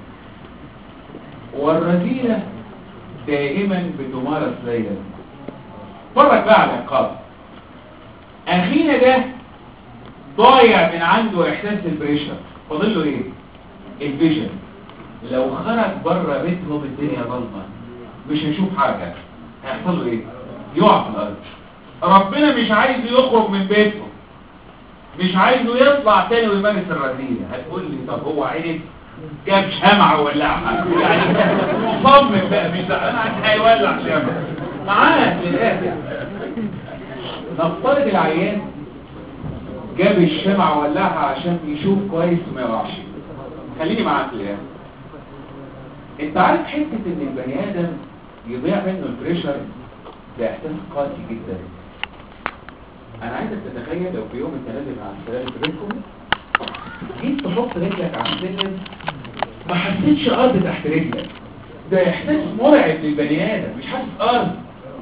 Speaker 2: والرذيلة دائما بتمارس ليلا فرق بقى على العقاب اخينا ده ضايع من عنده احساس البريشر فاضل له ايه الفيجن لو خرج بره بيتهم الدنيا ظلمه مش هيشوف حاجه هيحصل له ايه يقع في الارض ربنا مش عايزه يخرج من بيته مش عايزه يطلع تاني ويمارس الرذيلة هتقول لي طب هو عينك جاب شمعة وولعها يعني مصمم بقى مش زعلان عن هيولع شمعة معاه للآخر نفترض العيان جاب الشمعة وولعها عشان يشوف كويس وما يقعش خليني معاك للآخر انت عارف حتة ان البني ادم يضيع منه البريشر ده احساس قاسي جدا انا عايزك تتخيل لو في يوم انت نازل على السلالم في بيتكم جيت تحط رجلك على السلم ما حسيتش ارض تحت رجلك ده احساس مرعب للبني ادم مش حاسس ارض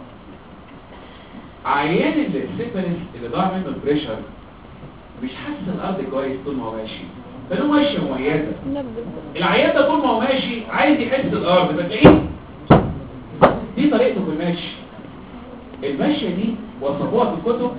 Speaker 2: عيان اللي السيفلس اللي ضاع منه البريشر مش حاسس الارض كويس طول ما هو ماشي فله ماشيه مميزه العيان ده طول ما هو ماشي عايز يحس الارض فتلاقيه دي طريقته في المشي المشية دي وصفوها في الكتب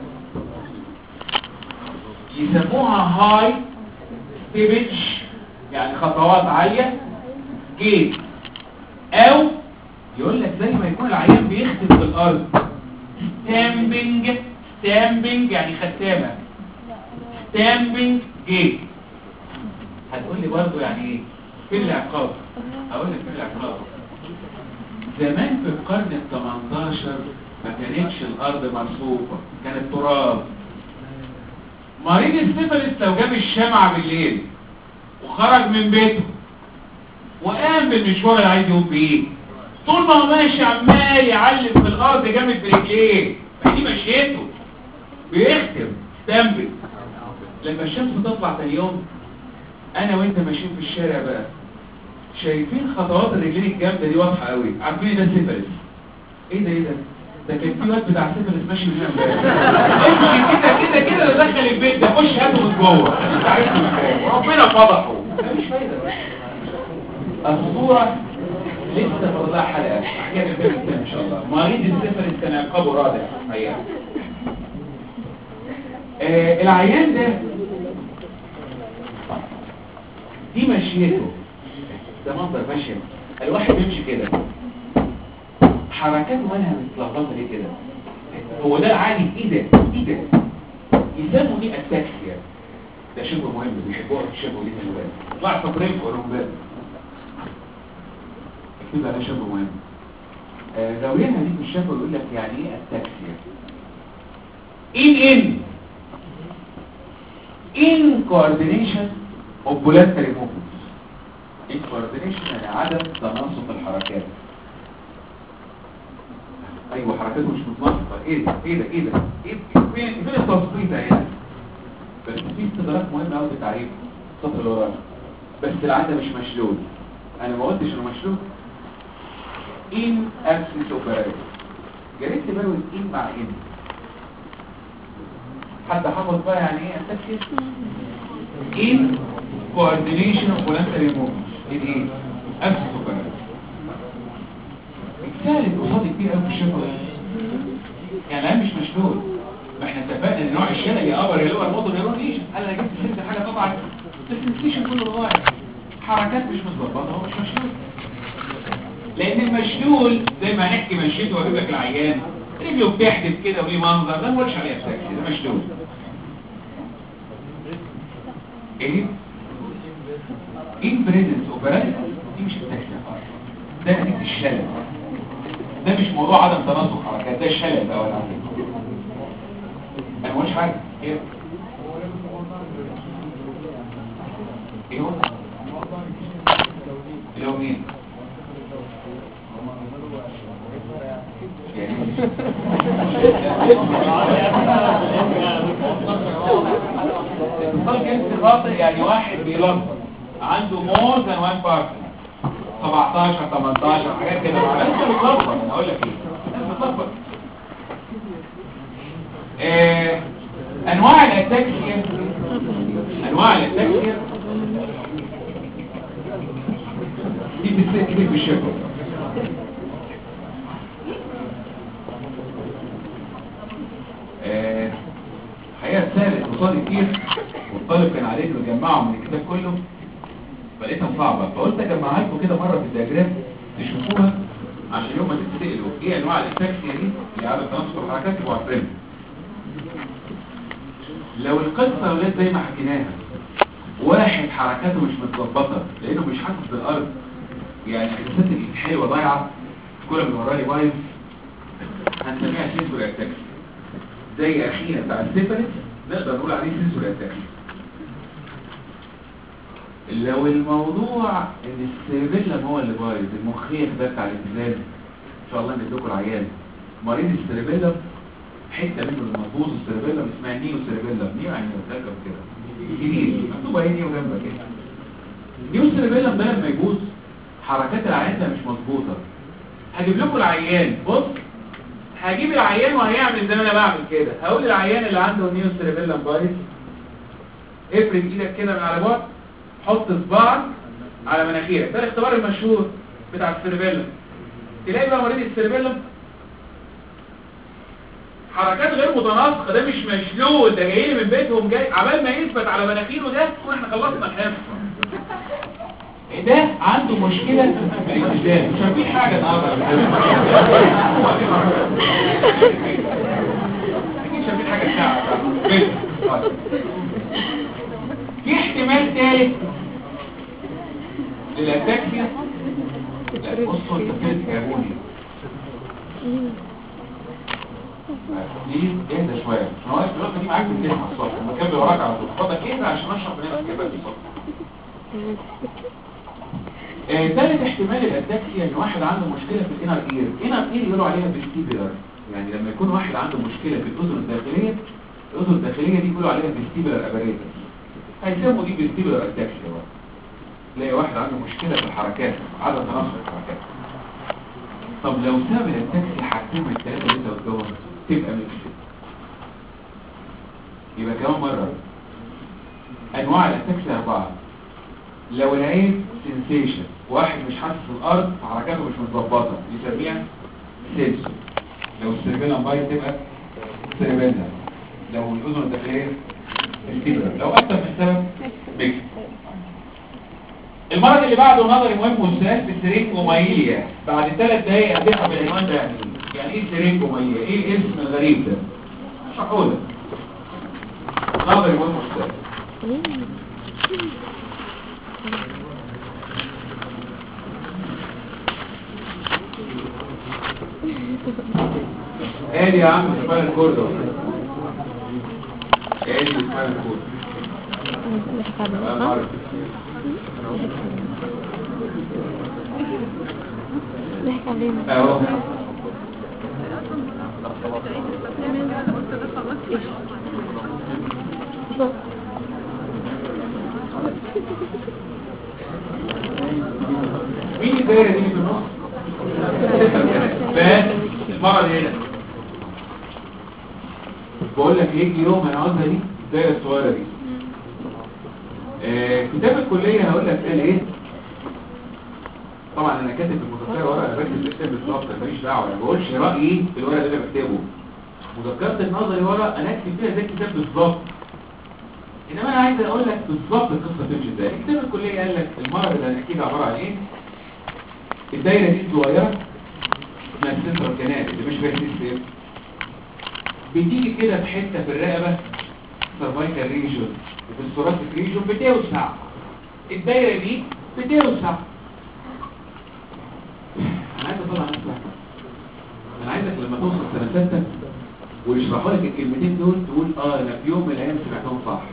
Speaker 2: يسموها هاي ستيبج يعني خطوات عالية جيت او يقول لك زي ما يكون العيان بيختم في الارض ستامبنج ستامبنج يعني ختامة ستامبنج جيت هتقول لي برضه يعني ايه فين العقاب هقول لك فين العقاب زمان في القرن ال 18 ما كانتش الارض مرصوفه كانت تراب مريض السيفلس لو جاب الشمعة بالليل وخرج من بيته وقام بالمشوار اللي عايز يقوم بيه طول ما هو ماشي عمال يعلم في الارض جامد برجليه ما دي مشيته بيختم ستامبل لما الشمس تطلع تاني يوم انا وانت ماشيين في الشارع بقى شايفين خطوات الرجلين الجامده دي واضحه قوي عارفين ده سيفلس ايه ده ايه ده ده كان في واد بتاع سيفلس ماشي من هنا امشي كده كده كده اللي دخل البيت ده خش هاته من جوه انت عايز ربنا فضحه مش فايده الصوره لسه فضلها حلقه احكيها في الفيلم الثاني ان شاء الله مريض السيفلس كان عقابه رادع حقيقه آه العيان ده دي مشيته ده منظر ماشي الواحد بيمشي كده حركاته مالها متلخبطه ليه كده هو ده عادي ايه ده ايه ده يسموا دي التاكسيا ده شبه مهم بيحبوها في الشبه دي خلي بالك طلع تقريب في الرمبات اكتب على شبه مهم آه زاويتها دي في الشبه يقول لك يعني ايه التاكسيا ان ان in coordination of voluntary movements incoordination يعني عدم تناسق الحركات ايوه حركاته مش متناسقه ايه ده ايه ده ايه ده ايه فين فين التظبيط ده يعني بس في استدراك مهم قوي في التعريف السطر اللي ورانا بس العاده مش مشلول انا ما قلتش انه مشلول in absence of variable جريت بالو ان مع ان حد حفظ بقى يعني ايه اتاكسيا in coordination of voluntary movements in ايه absence of balance الثالث قصاد كتير قوي في الشفا يعني الان مش مشلول ما احنا اتفقنا ان نوع الشلل يا ابر يا لور موتور نيرون ليشن قال انا جبت سنت حاجه طبعا السنسيشن كله ضايع حركات مش متظبطه هو مش مشلول لان المشلول زي ما هنحكي مشيته واجيب لك العيان رجله بتحدث كده وليه منظر ده ما نقولش عليه التاكسي ده مشلول ايه in presence of paralysis دي مش التاكسي خالص ده نتيجه الشلل ده مش موضوع عدم تناسق حركات ده الشلل ده ولا حاجه انا ما قلتش حاجه ايه ايه هو اللي هو مين يعني اتصال جنسي خاطئ يعني واحد بيلخبط عنده مور ذان وان بارتنر 17 18 حاجات كده الناس بتلخبط انا اقول لك ايه الناس بتلخبط آه، انواع الاتاكسيا انواع الاتاكسيا دي بتصير كتير في الشفا آه، الحقيقه الثالث قصادي كتير والطالب كان عليه انه يجمعهم من الكتاب كله فلقيتها صعبه فقلت اجمعها لكم كده مره في الدياجرام تشوفوها عشان يوم ما تتسالوا ايه انواع الاتاكسيا دي اللي عدد تناسق الحركات يبقوا عارفينها لو القصة يا ولاد زي ما حكيناها واحد حركاته مش متظبطة لانه مش حاسس بالارض يعني حساسات الحلوة ضايعة كل من وراني بايظ هنسميها سينسور اتاك زي اخينا بتاع السيفلس نقدر نقول عليه سينسور اتاك لو الموضوع ان السيربيلم هو اللي بايظ المخيخ ده بتاع الانتزاز ان شاء الله نديكم العيان مريض السيربيلم حته منه المضبوط السيربيلم اسمها نيو سيربيلم نيو يعني متركب كده كبير مكتوبه ايه نيو جنبك كده نيو سيربيلم ده لما يبوظ حركات العيان ده مش مظبوطه هجيب لكم العيان بص هجيب العيان وهيعمل زي ما انا بعمل كده هقول للعيان اللي عنده نيو سيربيلم بايظ افرد ايدك كده من على بعد حط صباعك على مناخيرك ده الاختبار المشهور بتاع السيربيلم تلاقي بقى مريض السيربيلم حركات غير متناسقه ده مش مشلول ده جاي لي من بيتهم جاي عبال ما يثبت على مناخيره ده تكون احنا خلصنا الحصه ده عنده مشكله في الالتزام مش عارفين حاجه النهارده اكيد مش عارفين حاجه الساعه في احتمال ثالث للاتاكسيا لا بصوا انت فين يا ليه اهدى شويه انا واقف دلوقتي دي معاك في الجسم على الصبح المكان وراك على طول اتفضل اهدى عشان اشرح بنفسك كده في الصبح آه، ثالث احتمال الاتاكسيا ان واحد عنده مشكله في الانر اير الانر اير يقولوا عليها فيستيبولار يعني لما يكون واحد عنده مشكله في الاذن الداخليه الاذن الداخليه دي بيقولوا عليها فيستيبولار اباريتس هيسموا دي فيستيبولار اتاكسيا بقى تلاقي واحد عنده مشكله في الحركات عدم تناسق الحركات طب لو ساب التاكسي حاجتين من الثلاثه اللي انت قلتهم تبقى ميكس يبقى كمان مره انواع التاكسي اربعه لو العين سنسيشن واحد مش حاسس الارض حركاته مش متظبطه يسميها سيلسو لو السيربيلم بايظ تبقى سيربيلم لو الاذن الداخليه الكبرى لو اكتر من سبب ميكس المرض اللي بعده نظري مهم والسؤال في السرينجومايليا بعد ثلاث دقايق هتفهم العنوان ده يعني ايه يعني ايه سرينجومايليا ايه الاسم الغريب ده اشرحه لك نظري مهم والسؤال ادي يا عم سبحان الكورد ادي سبحان الكورد
Speaker 1: ضحك علينا
Speaker 2: اهو
Speaker 1: بالظبط.
Speaker 2: مين الدايره دي في النص بس المرض هنا بقول لك يجي يوم انا عاوزها دي الدايره الصغيره دي آه كتاب الكليه هقول لك قال ايه طبعا انا كاتب المذكره ورقه انا بكتب الكتاب بالظبط أنا ماليش دعوه انا ما بقولش رايي في الورقه اللي انا بكتبه مذكره النظري ورقه انا اكتب فيها زي الكتاب بالظبط انما انا عايز اقول لك بالظبط القصه تمشي ازاي كتاب الكليه قال لك المرض اللي هنحكيه عباره عن ايه الدايره دي صغيره اسمها السنترال كانال اللي مش فيها سيستم بتيجي كده في حته في الرقبه سيرفايكال ريجون وفي الثوراسيك ريجون بتوسع الدايره دي بتوسع انا عايز اطلع نفسي احمد انا عايزك لما توصل سنه سته ويشرحوا لك الكلمتين دول تقول اه انا في يوم من الايام سمعتهم صح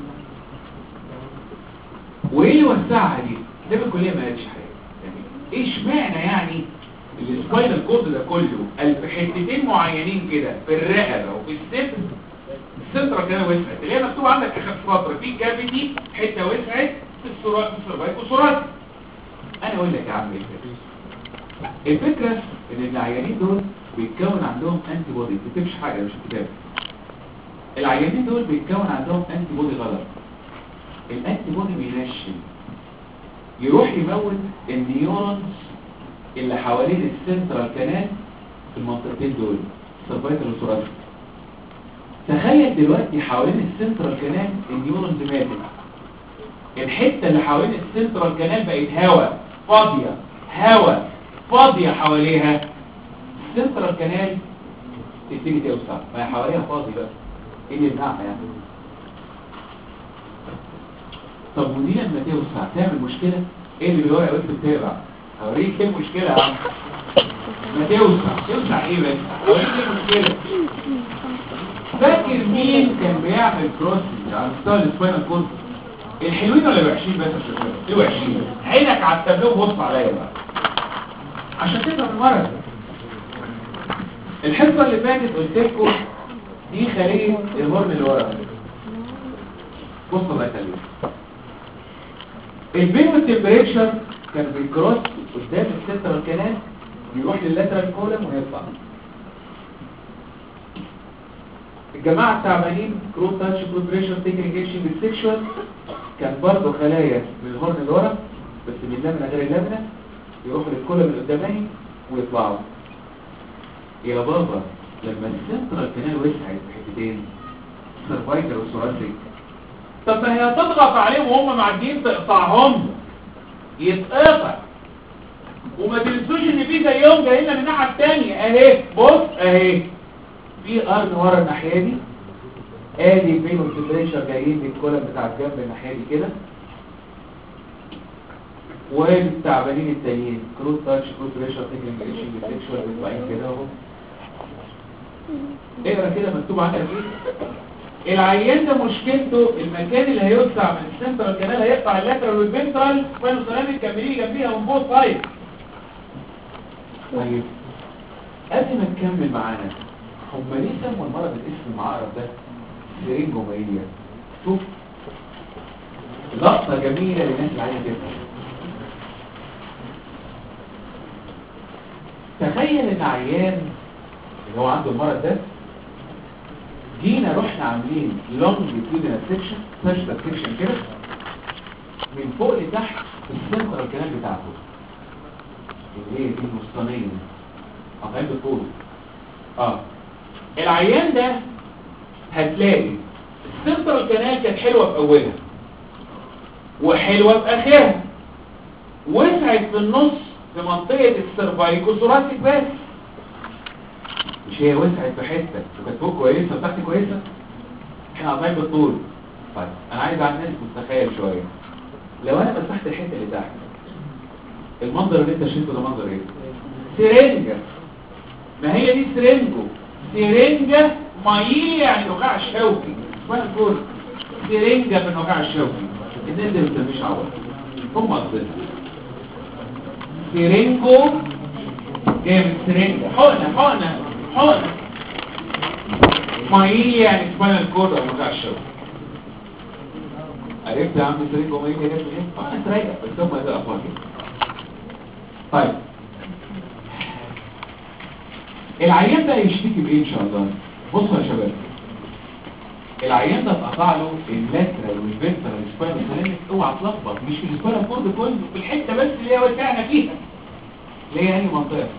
Speaker 2: وايه اللي وسعها دي ده الكليه ما قالتش حاجه يعني ايه اشمعنى يعني السباينال كورد ده كله قال في حتتين معينين كده في الرقبه وفي الصدر السنترا كده وسعت اللي هي مكتوب عندك اخر سطر في كافيتي حته وسعت في السرات في السرات وسرات انا اقول لك يا عم ايه الفكره الفكره ان العيانين دول بيتكون عندهم انتي بودي ما تكتبش حاجه مش كتاب العيانين دول بيتكون عندهم انتي بودي غلط الانتي بودي بينشن يروح يموت النيورونز اللي حوالين السنترال كانال في المنطقتين دول سيرفايكال وثوراسيك تخيل دلوقتي حوالين السنترال كانال النيورونز ماتت الحته اللي حوالين السنترال كانال بقت هواء فاضيه هواء فاضيه حواليها السنترال كانال تبتدي توسع ما هي حواليها فاضي بس ايه اللي يمنعها يعني طب ودي لما توسع تعمل مشكله ايه اللي بالورقه وانت بتقرا اوريك ايه المشكله يا عم ما توسع توسع ايه بس اوريك ايه المشكله فاكر مين كان بيعمل كروسنج على مستوى السباينال كورد الحلوين ولا الوحشين بس يا شباب الوحشين عينك على التابلو وبص عليا بقى عشان تفهم المرض الحصه اللي فاتت قلت لكم دي خليه الهرم اللي ورا بص الله يخليك البين والتمبريتشر كان بيكروس قدام السنترال كانال بيروح لللاترال كولم ويطلع الجماعه التعبانين كروت تاتش كروت بريشر تكنيك اكشن بالسكشوال كان برضه خلايا من الهرن اللي ورا بس من اللبنه غير اللبنه يروحوا للكولم القداماني ويطلعوا يا بابا لما السنترال كانال وسعت في حتتين سيرفايكال وثوراسيك طب ما هي تضغط عليهم وهم معديين تقطعهم يتقطع وما تنسوش ان في زيهم جايين من الناحيه الثانيه اهي بص اهي في قرن ورا الناحيه دي ادي بين والتمبريتشر جايين من الكولم بتاع الجنب الناحيه دي كده والتعبانين التانيين كروت تاتش كروت بريشر تكنيك ايشنج سيكشوال بيطلعين كده اهو اقرا كده مكتوب عندك ايه العيان ده مشكلته المكان اللي هيوسع من السنترال كانال هيقطع اللاترال والفنترال فانو سلام مكملين جنبيها من فوق طيب طيب قبل ما نكمل معانا هم ليه سموا المرض الاسم المعقرب ده سيرينجوميليا شوف لقطة جميلة للناس اللي عايزة تفهم تخيل ان عيان اللي هو عنده المرض ده جينا رحنا عاملين لونجيتيودنال سيكشن سيرجيكال سيكشن كده من فوق لتحت في السنترال كانال بتاعته اللي هي دي الوسطانيه قطعين بالطول اه العيان ده هتلاقي السنترال كانال كانت حلوه في اولها وحلوه في اخرها وسعت في النص في منطقه السيرفايكوثوراسيك بس مش هي وسعت في حته وكانت فوق كويسه وتحت كويسه احنا قاطعين بالطول طيب انا عايز على الناس تتخيل شويه لو انا مسحت الحته اللي تحت المنظر اللي انت شايفه ده منظر ايه سرنجه ما هي دي سرنجو سرنجه مايل يعني نقاع الشوكي وانا بقول سرنجه في النقاع الشوكي الناس دي ما بتسميش عوض هم قصدنا سرنجو جاي من سرنجه حقنه حقنه حقنه مايل يعني سباينال كورد او نقاع الشوكي عرفت يا عم سرنجو مايل يعني ايه؟ انا تريق بس هم ده افضل طيب العيان ده يشتكي بايه ان شاء الله بصوا يا شباب العيان ده اتقطع له اللاترال والفنترال سباينال سلامك اوعى تلخبط مش في السباينال كورد كله في الحته بس اللي هي وسعنا فيها اللي هي انهي منطقه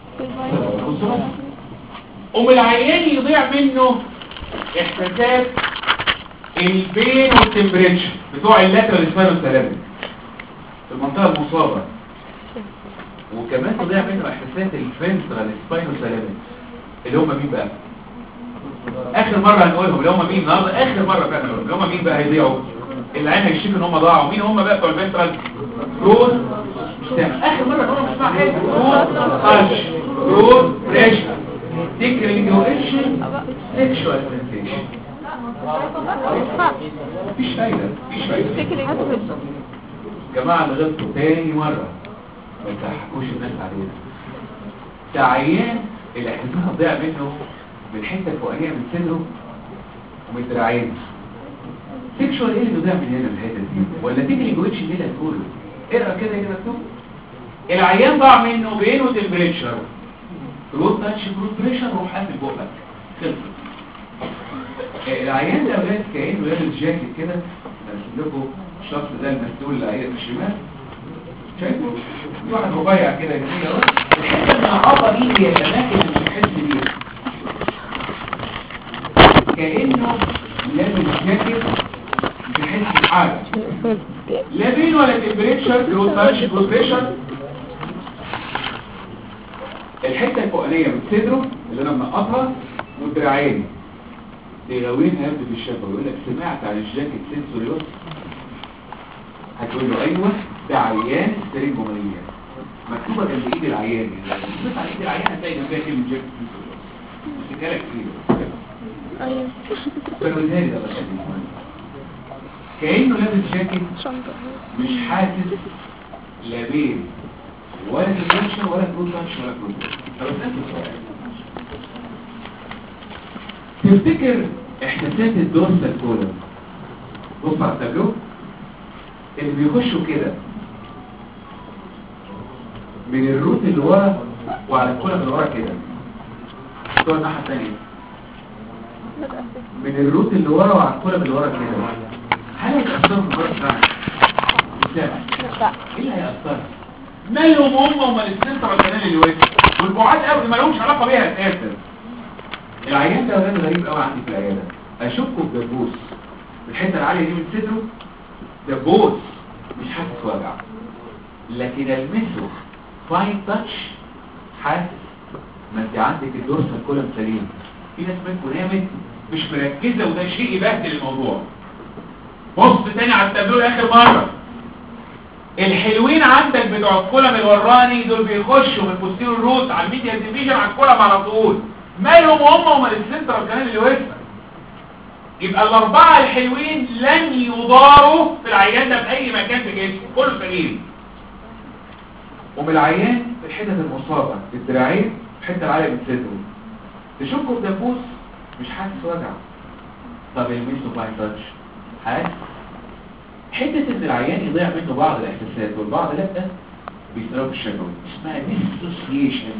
Speaker 2: قوم العيان يضيع منه احساسات البين والتمبريتشر بتوع اللاترال سباينال سلامك في المنطقه المصابه وكمان تضيع منه احساسات الفنترال سباينال سلامك اللي هم مين بقى اخر مرة هنقولهم اللي هم مين النهارده اخر مرة فعلا هنقولهم اللي هم مين بقى هيضيعوا العين هيشتكوا ان هم ضاعوا مين هم بقى بتوع الفنترال روز مش سامع اخر مرة نقولهم مش مع حاجة روز قش روز بريشر تكريجويشن سيكشوال سنسيشن مفيش فايدة مفيش فايدة جماعة اللي غلطوا تاني مرة ما تضحكوش الناس علينا ده عيان الاحساس هتضيع منه من الحته الفوقانيه من صدره ومن دراعين سيكشوال ايه اللي بيضيع من هنا من الحته دي ولا تيجي الجويتش دي اللي هتقوله اقرا كده اللي مكتوب العيان ضاع منه بينه تمبريتشر روت تاتش روت بريشر روح قافل بقك خلص العيان ده اولاد كانه لابس جاكيت كده ارسم لكم الشخص ده المسؤول اللي قاعد في الشمال شايفه في واحد رفيع كده جميل اهو الحته المنعطه دي هي الاماكن اللي مش بتحس بيها كانه لابس جاكيت مش بيحس بحاجه لا بين ولا تمبريتشر جروث مالش جروث بريشر الحته الفوقانيه من صدره اللي انا منقطها والدراعين تغاوين هيبدو في الشفه ويقول لك سمعت عن الجاكيت سنسوريوس هتقول له ايوه ده عيان سرينجوماليا مكتوبه جنب ايد العيان يعني بص على ايد العيان هتلاقي جنبها كلمه جاكيت سنسوريوس مش كده كتير
Speaker 1: ايوه
Speaker 2: فنقولها لي ده بس كانه لابس جاكيت
Speaker 1: شنطة
Speaker 2: مش حاسس لا بين ولا تنشن ولا تنشن ولا تنشن طب اسالك سؤال تفتكر احساسات الدورسال كولم بص على التابلو اللي بيخشوا كده من الروت اللي ورا وعلى الكولم اللي ورا كده بتوع الناحيه الثانيه من الروت اللي ورا وعلى الكولم اللي ورا كده هل هيتاثروا بالجرس بتاعك؟ سامع
Speaker 1: لا
Speaker 2: ايه اللي هيأثر مالهم هم وما السنتر الكنال اللي واقف والبعاد قوي ما لهمش علاقه بيها اساسا العيان ده ولاد غريب قوي عندي في العياده اشكه في دبوس الحته العاليه دي من صدره دبوس مش حاسس وجع لكن المسه فاين تاتش حاسس ما انت عندك الدورسال كولم سليم في ناس منكم نامت مش مركزه وده شيء يبهدل الموضوع بص تاني على التابلو لاخر مره الحلوين عندك بتوع الكولم الوراني دول بيخشوا من بوستيرو الروت على الميديا ديفيجن على الكولم على طول مالهم هم ومال السنتر الكنال اللي وسط يبقى الاربعه الحلوين لن يضاروا في العيان ده في اي مكان في جسمه كله سليم ومن العيان في الحتت المصابه في الدراعين الحته العاليه من صدره تشكه في دبوس مش حاسس وجع طب الميسو باين تاتش حاسس حتة ان العيان يضيع منه بعض الاحساسات والبعض لا بيسموها في الشفوي اسمها dissociation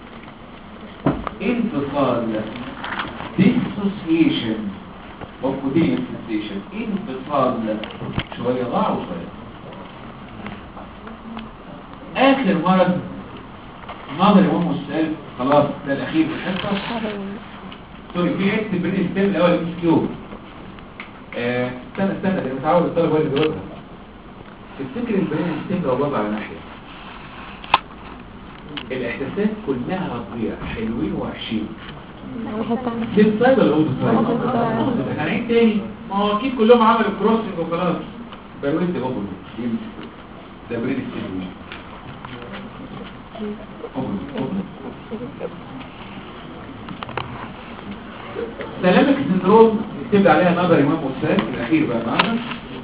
Speaker 2: انفصال dissociation of quotidian sensation انفصال شوية ضاع وشوية اخر مرض نظري وهم السؤال خلاص ده الاخير في الحصة سوري في حته برين ستيم الاول ام كيو آه، استنى استنى ده متعود الطالب هو اللي بيقولها تفتكر البرين ستيم لو وضع على ناحيه الاحساسات كلها هتضيع حلوين ووحشين
Speaker 1: واحد تاني
Speaker 2: سيب سايد ولا اولد سايد
Speaker 1: أولد سايد.
Speaker 2: احنا هنعيد تاني ما هو اكيد كلهم عملوا كروسنج وخلاص برويد اوبن ده برين ستيم اوبن اوبن سلامك سندروم تبدأ عليها نظر امام مستاذ الاخير بقى معنا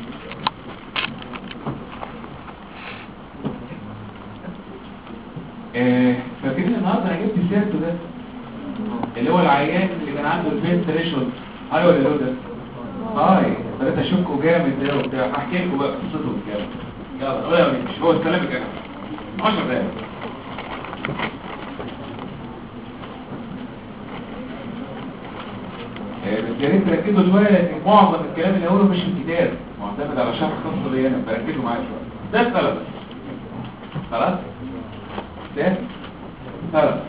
Speaker 2: آه، فاكرين النهارده انا جبت سيرته ده اللي هو العيان اللي كان عنده الفين ثريشولد هاي ولا لو ده هاي بدات اشكه جامد ده وبتاع هحكي لكم بقى قصته كام يلا قول يا مش هو سلامك يا 10 دقايق آه، بس يا ريت تركزوا شويه لان معظم الكلام اللي هقوله مش في الكتاب معتمد على شرح خاص بي انا فركزوا معايا شويه ده الثلاثه خلاص ده ثلاثه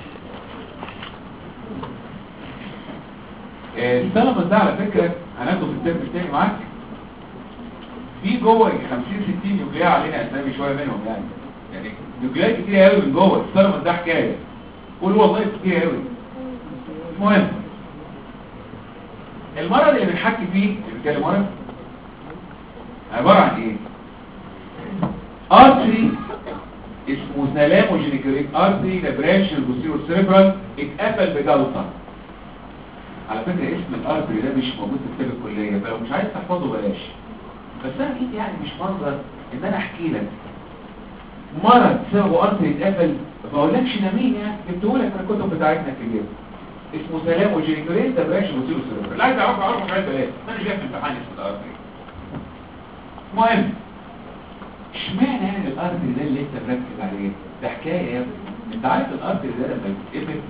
Speaker 2: الثلاثه ده على فكره هناخده في الترم الثاني معاك في جوه 50 60 نيوكليا علينا اسامي شويه منهم يعني يعني نيوكليات كتير قوي من جوه الثلاثه ده حكايه قول والله كتير قوي المهم المرض اللي بنحكي فيه اللي بيتكلم ورا عبارة عن ايه ارتري اسمه سلاموجينيكوليك ارتري لبرانش البوستيرو سيريبرال اتقفل بجلطة على فكرة اسم الارتري ده مش موجود في كتاب الكلية فلو مش عايز تحفظه بلاش بس انا اكيد يعني مش منظر ان انا احكي لك مرض سببه ارتري اتقفل ما اقولكش ده مين يعني جبتهولك من الكتب بتاعتنا الكبيره اسمه سلام وجينيكولين ده براش بوتيرو سيرفر اللي عايز اعرفه اعرفه مش عايز بلاش انا مش جاي في امتحان اسمه الارتري المهم اشمعنى يعني الارتري ده اللي انت مركز عليه ده حكايه يا ابني انت عارف الارتري ده لما يتقفل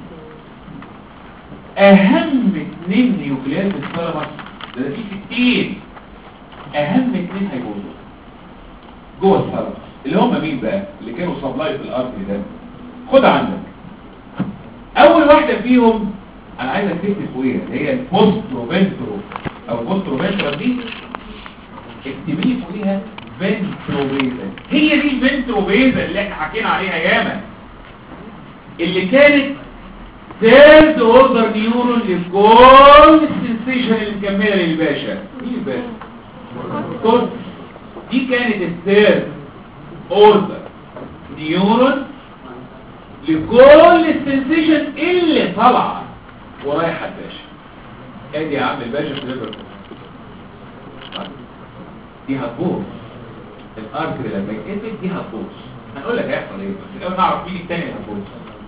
Speaker 2: اهم اتنين نيوكليات في الثلمس ده, ده في 60 اهم اتنين هيبوظوا جوه الثلمس اللي هم مين بقى اللي كانوا سبلاي في الارتري ده خد عندك اول واحده فيهم انا عايزك تكتب فوقيها اللي هي البوستروفنترو او البوستروفنترا دي اكتبي لي فوقيها فنتروبيزا هي دي الفنتروبيزا اللي احنا حكينا عليها ياما اللي كانت ثيرد اوردر نيورون لكل السنسيشن اللي مكمله للباشا مين الباشا كورتكس دي كانت الثيرد اوردر نيورون لكل السنسيشن اللي طالعه ورايحه الباشا ادي يا عم الباشا في ليفر دي هتبوظ الارتري لما يتقفل دي هتبوظ هنقول لك هيحصل ايه بس الاول نعرف مين التاني اللي هتبوظ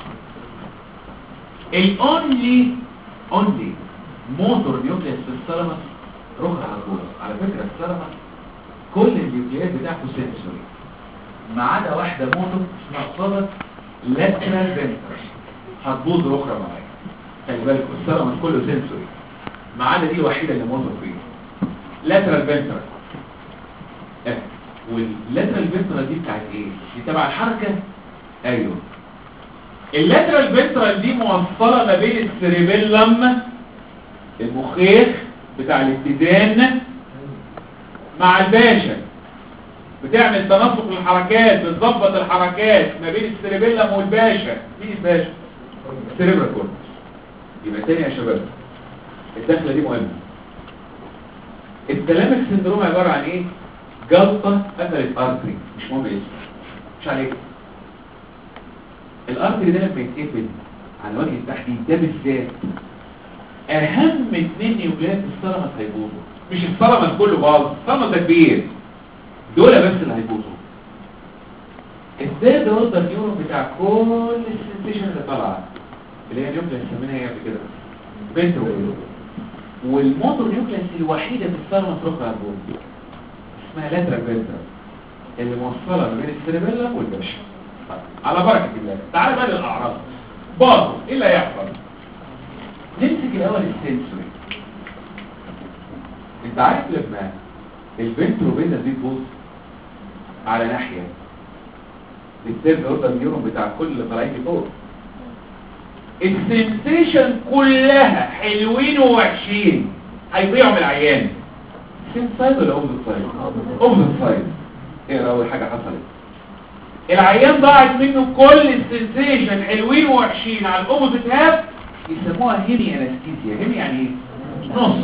Speaker 2: الاونلي اونلي موتور نيوكليس في الثلمس روح هتبوظ على فكره الثلمس كل النيوكليات بتاعته سنسوري ما عدا واحده موتور اسمها صدر لاترال فنتر هتبوظ اخرى معايا خلي بالك الثلمس كله سنسوري ما عدا دي الوحيده اللي موتور فيه لاترال فنتر اه واللاترال فنترال دي بتاعت ايه دي تبع الحركه ايوه اللاترال فنترال دي موصله ما بين السيريبيلم المخيخ بتاع الاتزان مع الباشا بتعمل تناسق للحركات بتظبط الحركات ما بين السيريبيلم والباشا مين الباشا السيريبرال كورتكس يبقى تاني يا شباب الدخله دي مهمه التلامك سندروم عباره عن ايه جلطه قفلت ارتري مش مهم اسمه مش عليك الارتري ده لما يتقفل على وجه التحديد ده بالذات اهم اتنين نيوكليات في الثلمس هيبوظوا مش الثلمس كله باظ الثلمس ده كبير دول بس اللي هيبوظوا الثيرد اوردر نيورون بتاع كل السنسيشن اللي طالعه اللي هي نيوكليس سميناها ايه قبل كده بنترو والموتور نيوكليس الوحيده في الثلمس ركبه هتبوظ اسمها لاترال فنترال اللي موصله ما بين السيربيلم والباشا على بركه الله تعال بقى للاعراض باظوا ايه اللي هيحصل نمسك الاول السنسوري انت عارف لما الفنتروفينا دي تبوظ على ناحيه الثيرد اوردر نيورون بتاع كل اللي طالعين فوق السنسيشن كلها حلوين ووحشين هيضيعوا من العيان سين سايد ولا اوبزيت سايد اوبزيت سايد ايه اول حاجه حصلت العيان ضاعت منه كل السنسيشن حلوين ووحشين على الاوبزيت هاب يسموها هيمي انستيزيا هيمي يعني ايه نص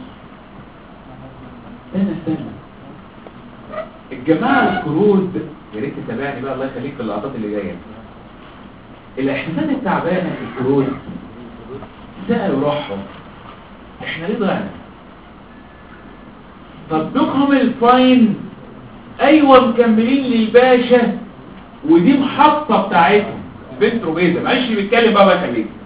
Speaker 2: استنى استنى الجماعه الكرود يا ريت تتابعني بقى الله يخليك في اللقطات اللي جايه الاحساسات التعبانه في الكرود سالوا روحهم احنا ليه ضعنا طب دكهم الفاين ايوه مكملين للباشا ودي محطة بتاعتهم بنت روبيزة معلش بيتكلم بقى بقى خليك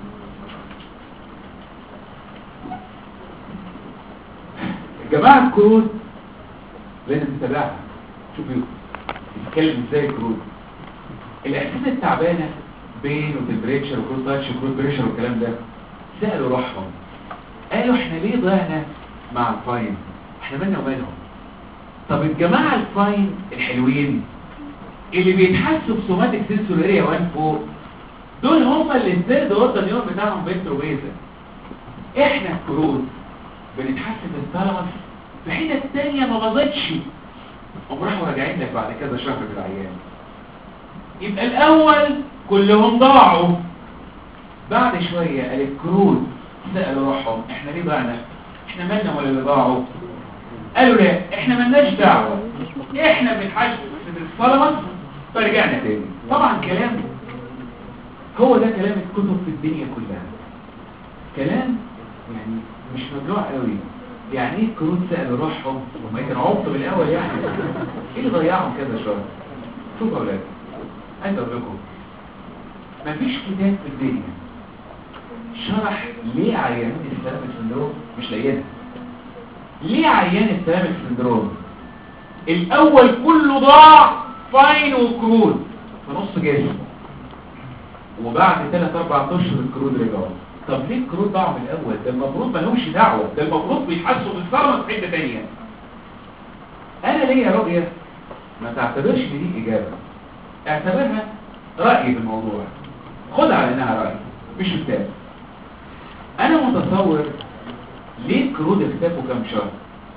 Speaker 2: الجماعة الكرود لازم تتابعها شوفوا بيتكلم ازاي الكرود الاحساس التعبانة بين وتمبريتشر وكرود تاتش وكرود بريشر والكلام ده سألوا روحهم قالوا احنا ليه ضعنا مع الفاين احنا مالنا ومالهم طب الجماعة الفاين الحلوين اللي بيتحسوا بسوماتيك سنسور اريا 1 فوق دول هم اللي الثيرد اوردر نيون بتاعهم بنتروبيزا احنا الكروز بنتحسن بالثالاموس في حتة تانية ما باظتش هم راحوا راجعين لك بعد كذا شهر في العيان يبقى الاول كلهم ضاعوا بعد شوية الكروز سألوا روحهم احنا ليه ضعنا احنا مالنا ولا اللي ضاعوا قالوا لا احنا مالناش دعوة احنا بنحاسب في الثالاموس فرجعنا تاني طبعا كلام هو ده كلام الكتب في الدنيا كلها كلام يعني مش مجروح قوي يعني ايه الكروت سألوا روحهم وما كانوا عبطوا بالاول يعني ايه اللي ضيعهم كذا شهر شوفوا يا اولاد عايز اقول لكم مفيش كتاب في الدنيا شرح ليه عيانين السلام السندروم مش لاقيينها ليه عيان السلام السندروم الاول كله ضاع فاين وكرود في نص جسم وبعد 3 4 اشهر الكرود رجعوا طب ليه الكرود ضاعوا من الاول ده المفروض ما لهمش دعوه ده المفروض بيتحسوا بالثرمه في حته ثانيه انا ليا رؤيه ما تعتبرش ان دي اجابه اعتبرها راي في الموضوع خدها على انها راي مش كتاب انا متصور ليه الكرود اختفوا كام شهر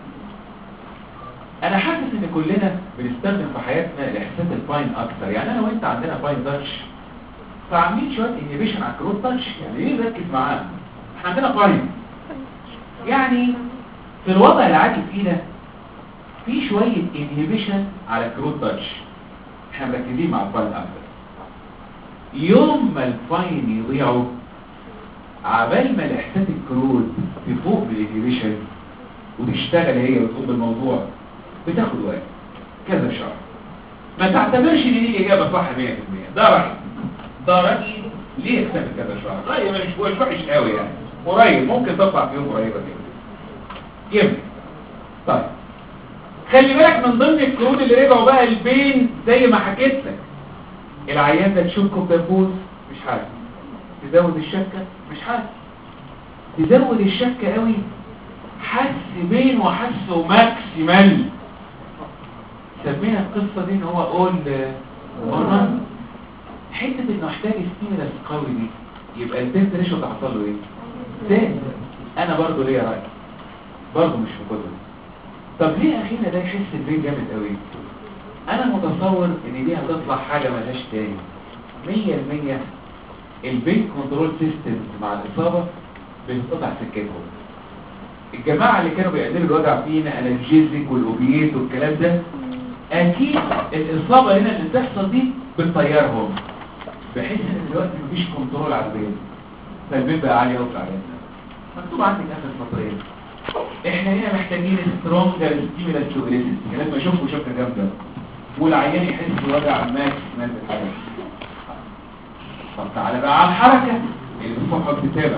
Speaker 2: انا حاسس ان كلنا بنستخدم في حياتنا الاحساس الفاين اكتر يعني انا وانت عندنا فاين تاتش فعاملين شويه انهبيشن على الكرود تاتش يعني ليه نركز معاه احنا عندنا فاين يعني في الوضع العادي فينا في شويه انهبيشن على الكرود تاتش احنا مركزين مع الفاين اكتر يوم ما الفاين يضيعوا عبال ما الاحساس الكرود تفوق بالانهبيشن وتشتغل هي وتقوم بالموضوع بتاخد وقت كذا شهر ما تعتبرش ان دي الاجابه صح 100% ده رايي ده رايي ليه اكتفت كذا شهر رايي مش مش وحش قوي يعني قريب ممكن تطلع في يوم قريبه كده يمكن طيب خلي بالك من ضمن الكروت اللي رجعوا بقى البين زي ما حكيت لك العيان ده تشوفكم بيفوز مش حاجه تزود الشكه مش حاجه تزود الشكه قوي حس بين وحس ماكسيمال سمينا القصة دي ان هو اول مرة حتة انه احتاج ستيمولس قوي دي يبقى البنت ريشو تحصل له ايه زاد انا برضو ليا رأي برضو مش في كتب طب ليه اخينا ده يحس البين جامد قوي انا متصور ان دي هتطلع حاجة ملهاش تاني مية المية البين كنترول سيستم مع الاصابة بتقطع سكتهم الجماعة اللي كانوا بيقللوا الوجع فينا انالجيزك والاوبيات والكلام ده اكيد الاصابة هنا اللي بتحصل دي بتطيرهم بحيث ان دلوقتي مفيش كنترول على البين فالبين بقى عالي قوي على مكتوب عندك اخر سطرين احنا هنا محتاجين سترونجر ستيمولاس سوبريسيس لازم اشوفه شكل جامده والعيان يحس بوجع ماكس مال بالحياه طب تعالى بقى على الحركه اللي بتصحى بتتابع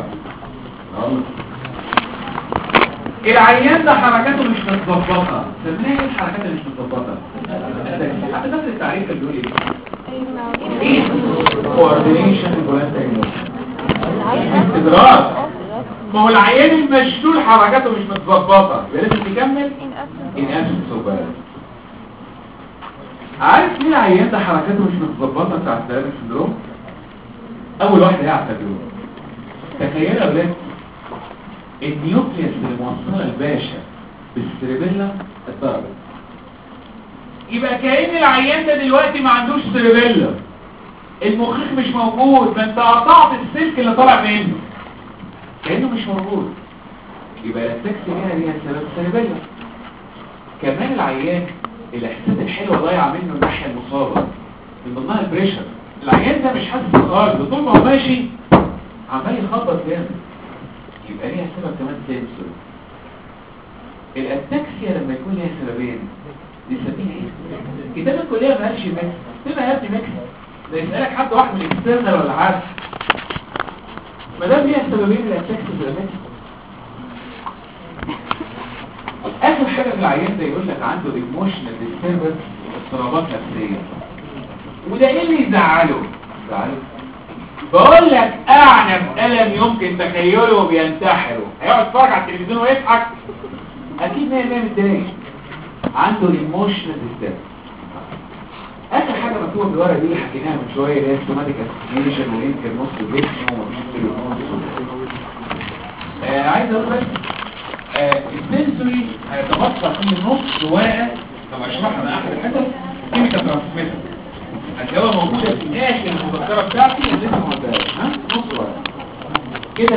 Speaker 2: العيان ده حركاته مش متظبطه سميها ايه الحركات اللي مش متظبطه حتى فاكر التعريف اللي بيقول ايه ايه كوردينيشن استدراك ما هو العيان المشلول حركاته مش متظبطه يبقى لازم تكمل ان اسف سوبر عارف مين العيان ده حركاته مش متظبطه بتاع السلام السندروم اول واحد هي على التجربه تخيل يا ولاد النيوكليس اللي موصله الباشا بالسيربيلا اتضربت يبقى كأن العيان ده دلوقتي ما عندوش سيربيلا المخيخ مش موجود ما انت قطعت السلك اللي طالع منه كأنه مش موجود يبقى الاتاكسي هنا ليها سبب سيربيلا كمان العيان الاحساس الحلوه ضايعه منه الناحيه المصابه من ضمنها البريشر العيان ده مش حاسس خالص طول ما هو ماشي عمال يخبط جامد يبقى ليها سبب كمان سنسور الاتاكسيا لما يكون ليها سببين نسميها ايه كتاب الكليه ما قالش ميكس تبقى يا ابني ميكس ده يسالك حد واحد من الاكسترنال ولا حاجه ما دام ليها سببين الاتاكسيا تبقى ميكس اخر حاجه في العيان ده يقول لك عنده ايموشنال ديستربنس اضطرابات نفسيه وده ايه اللي يزعله يزعله بقول لك اعنف الم يمكن تخيله وبينتحره هيقعد يتفرج على التلفزيون ويضحك اكيد 100 100 متضايق عنده الايموشنال ديسترب اخر حاجه مكتوبه في الورقه دي اللي حكيناها من شويه اللي هي سوماتيك اسوسيشن ويمكن نص جسمه ومفيش سيروتونين آه عايز اقول بس آه السنسوري هيتبقى فيه نص ورقه طب اشرحها من اخر الحدث كيميكال ترانسميتر هتلاقيها موجوده في اخر المذكره بتاعتي اللي لسه ما قلتهاش ها نص ورقه كده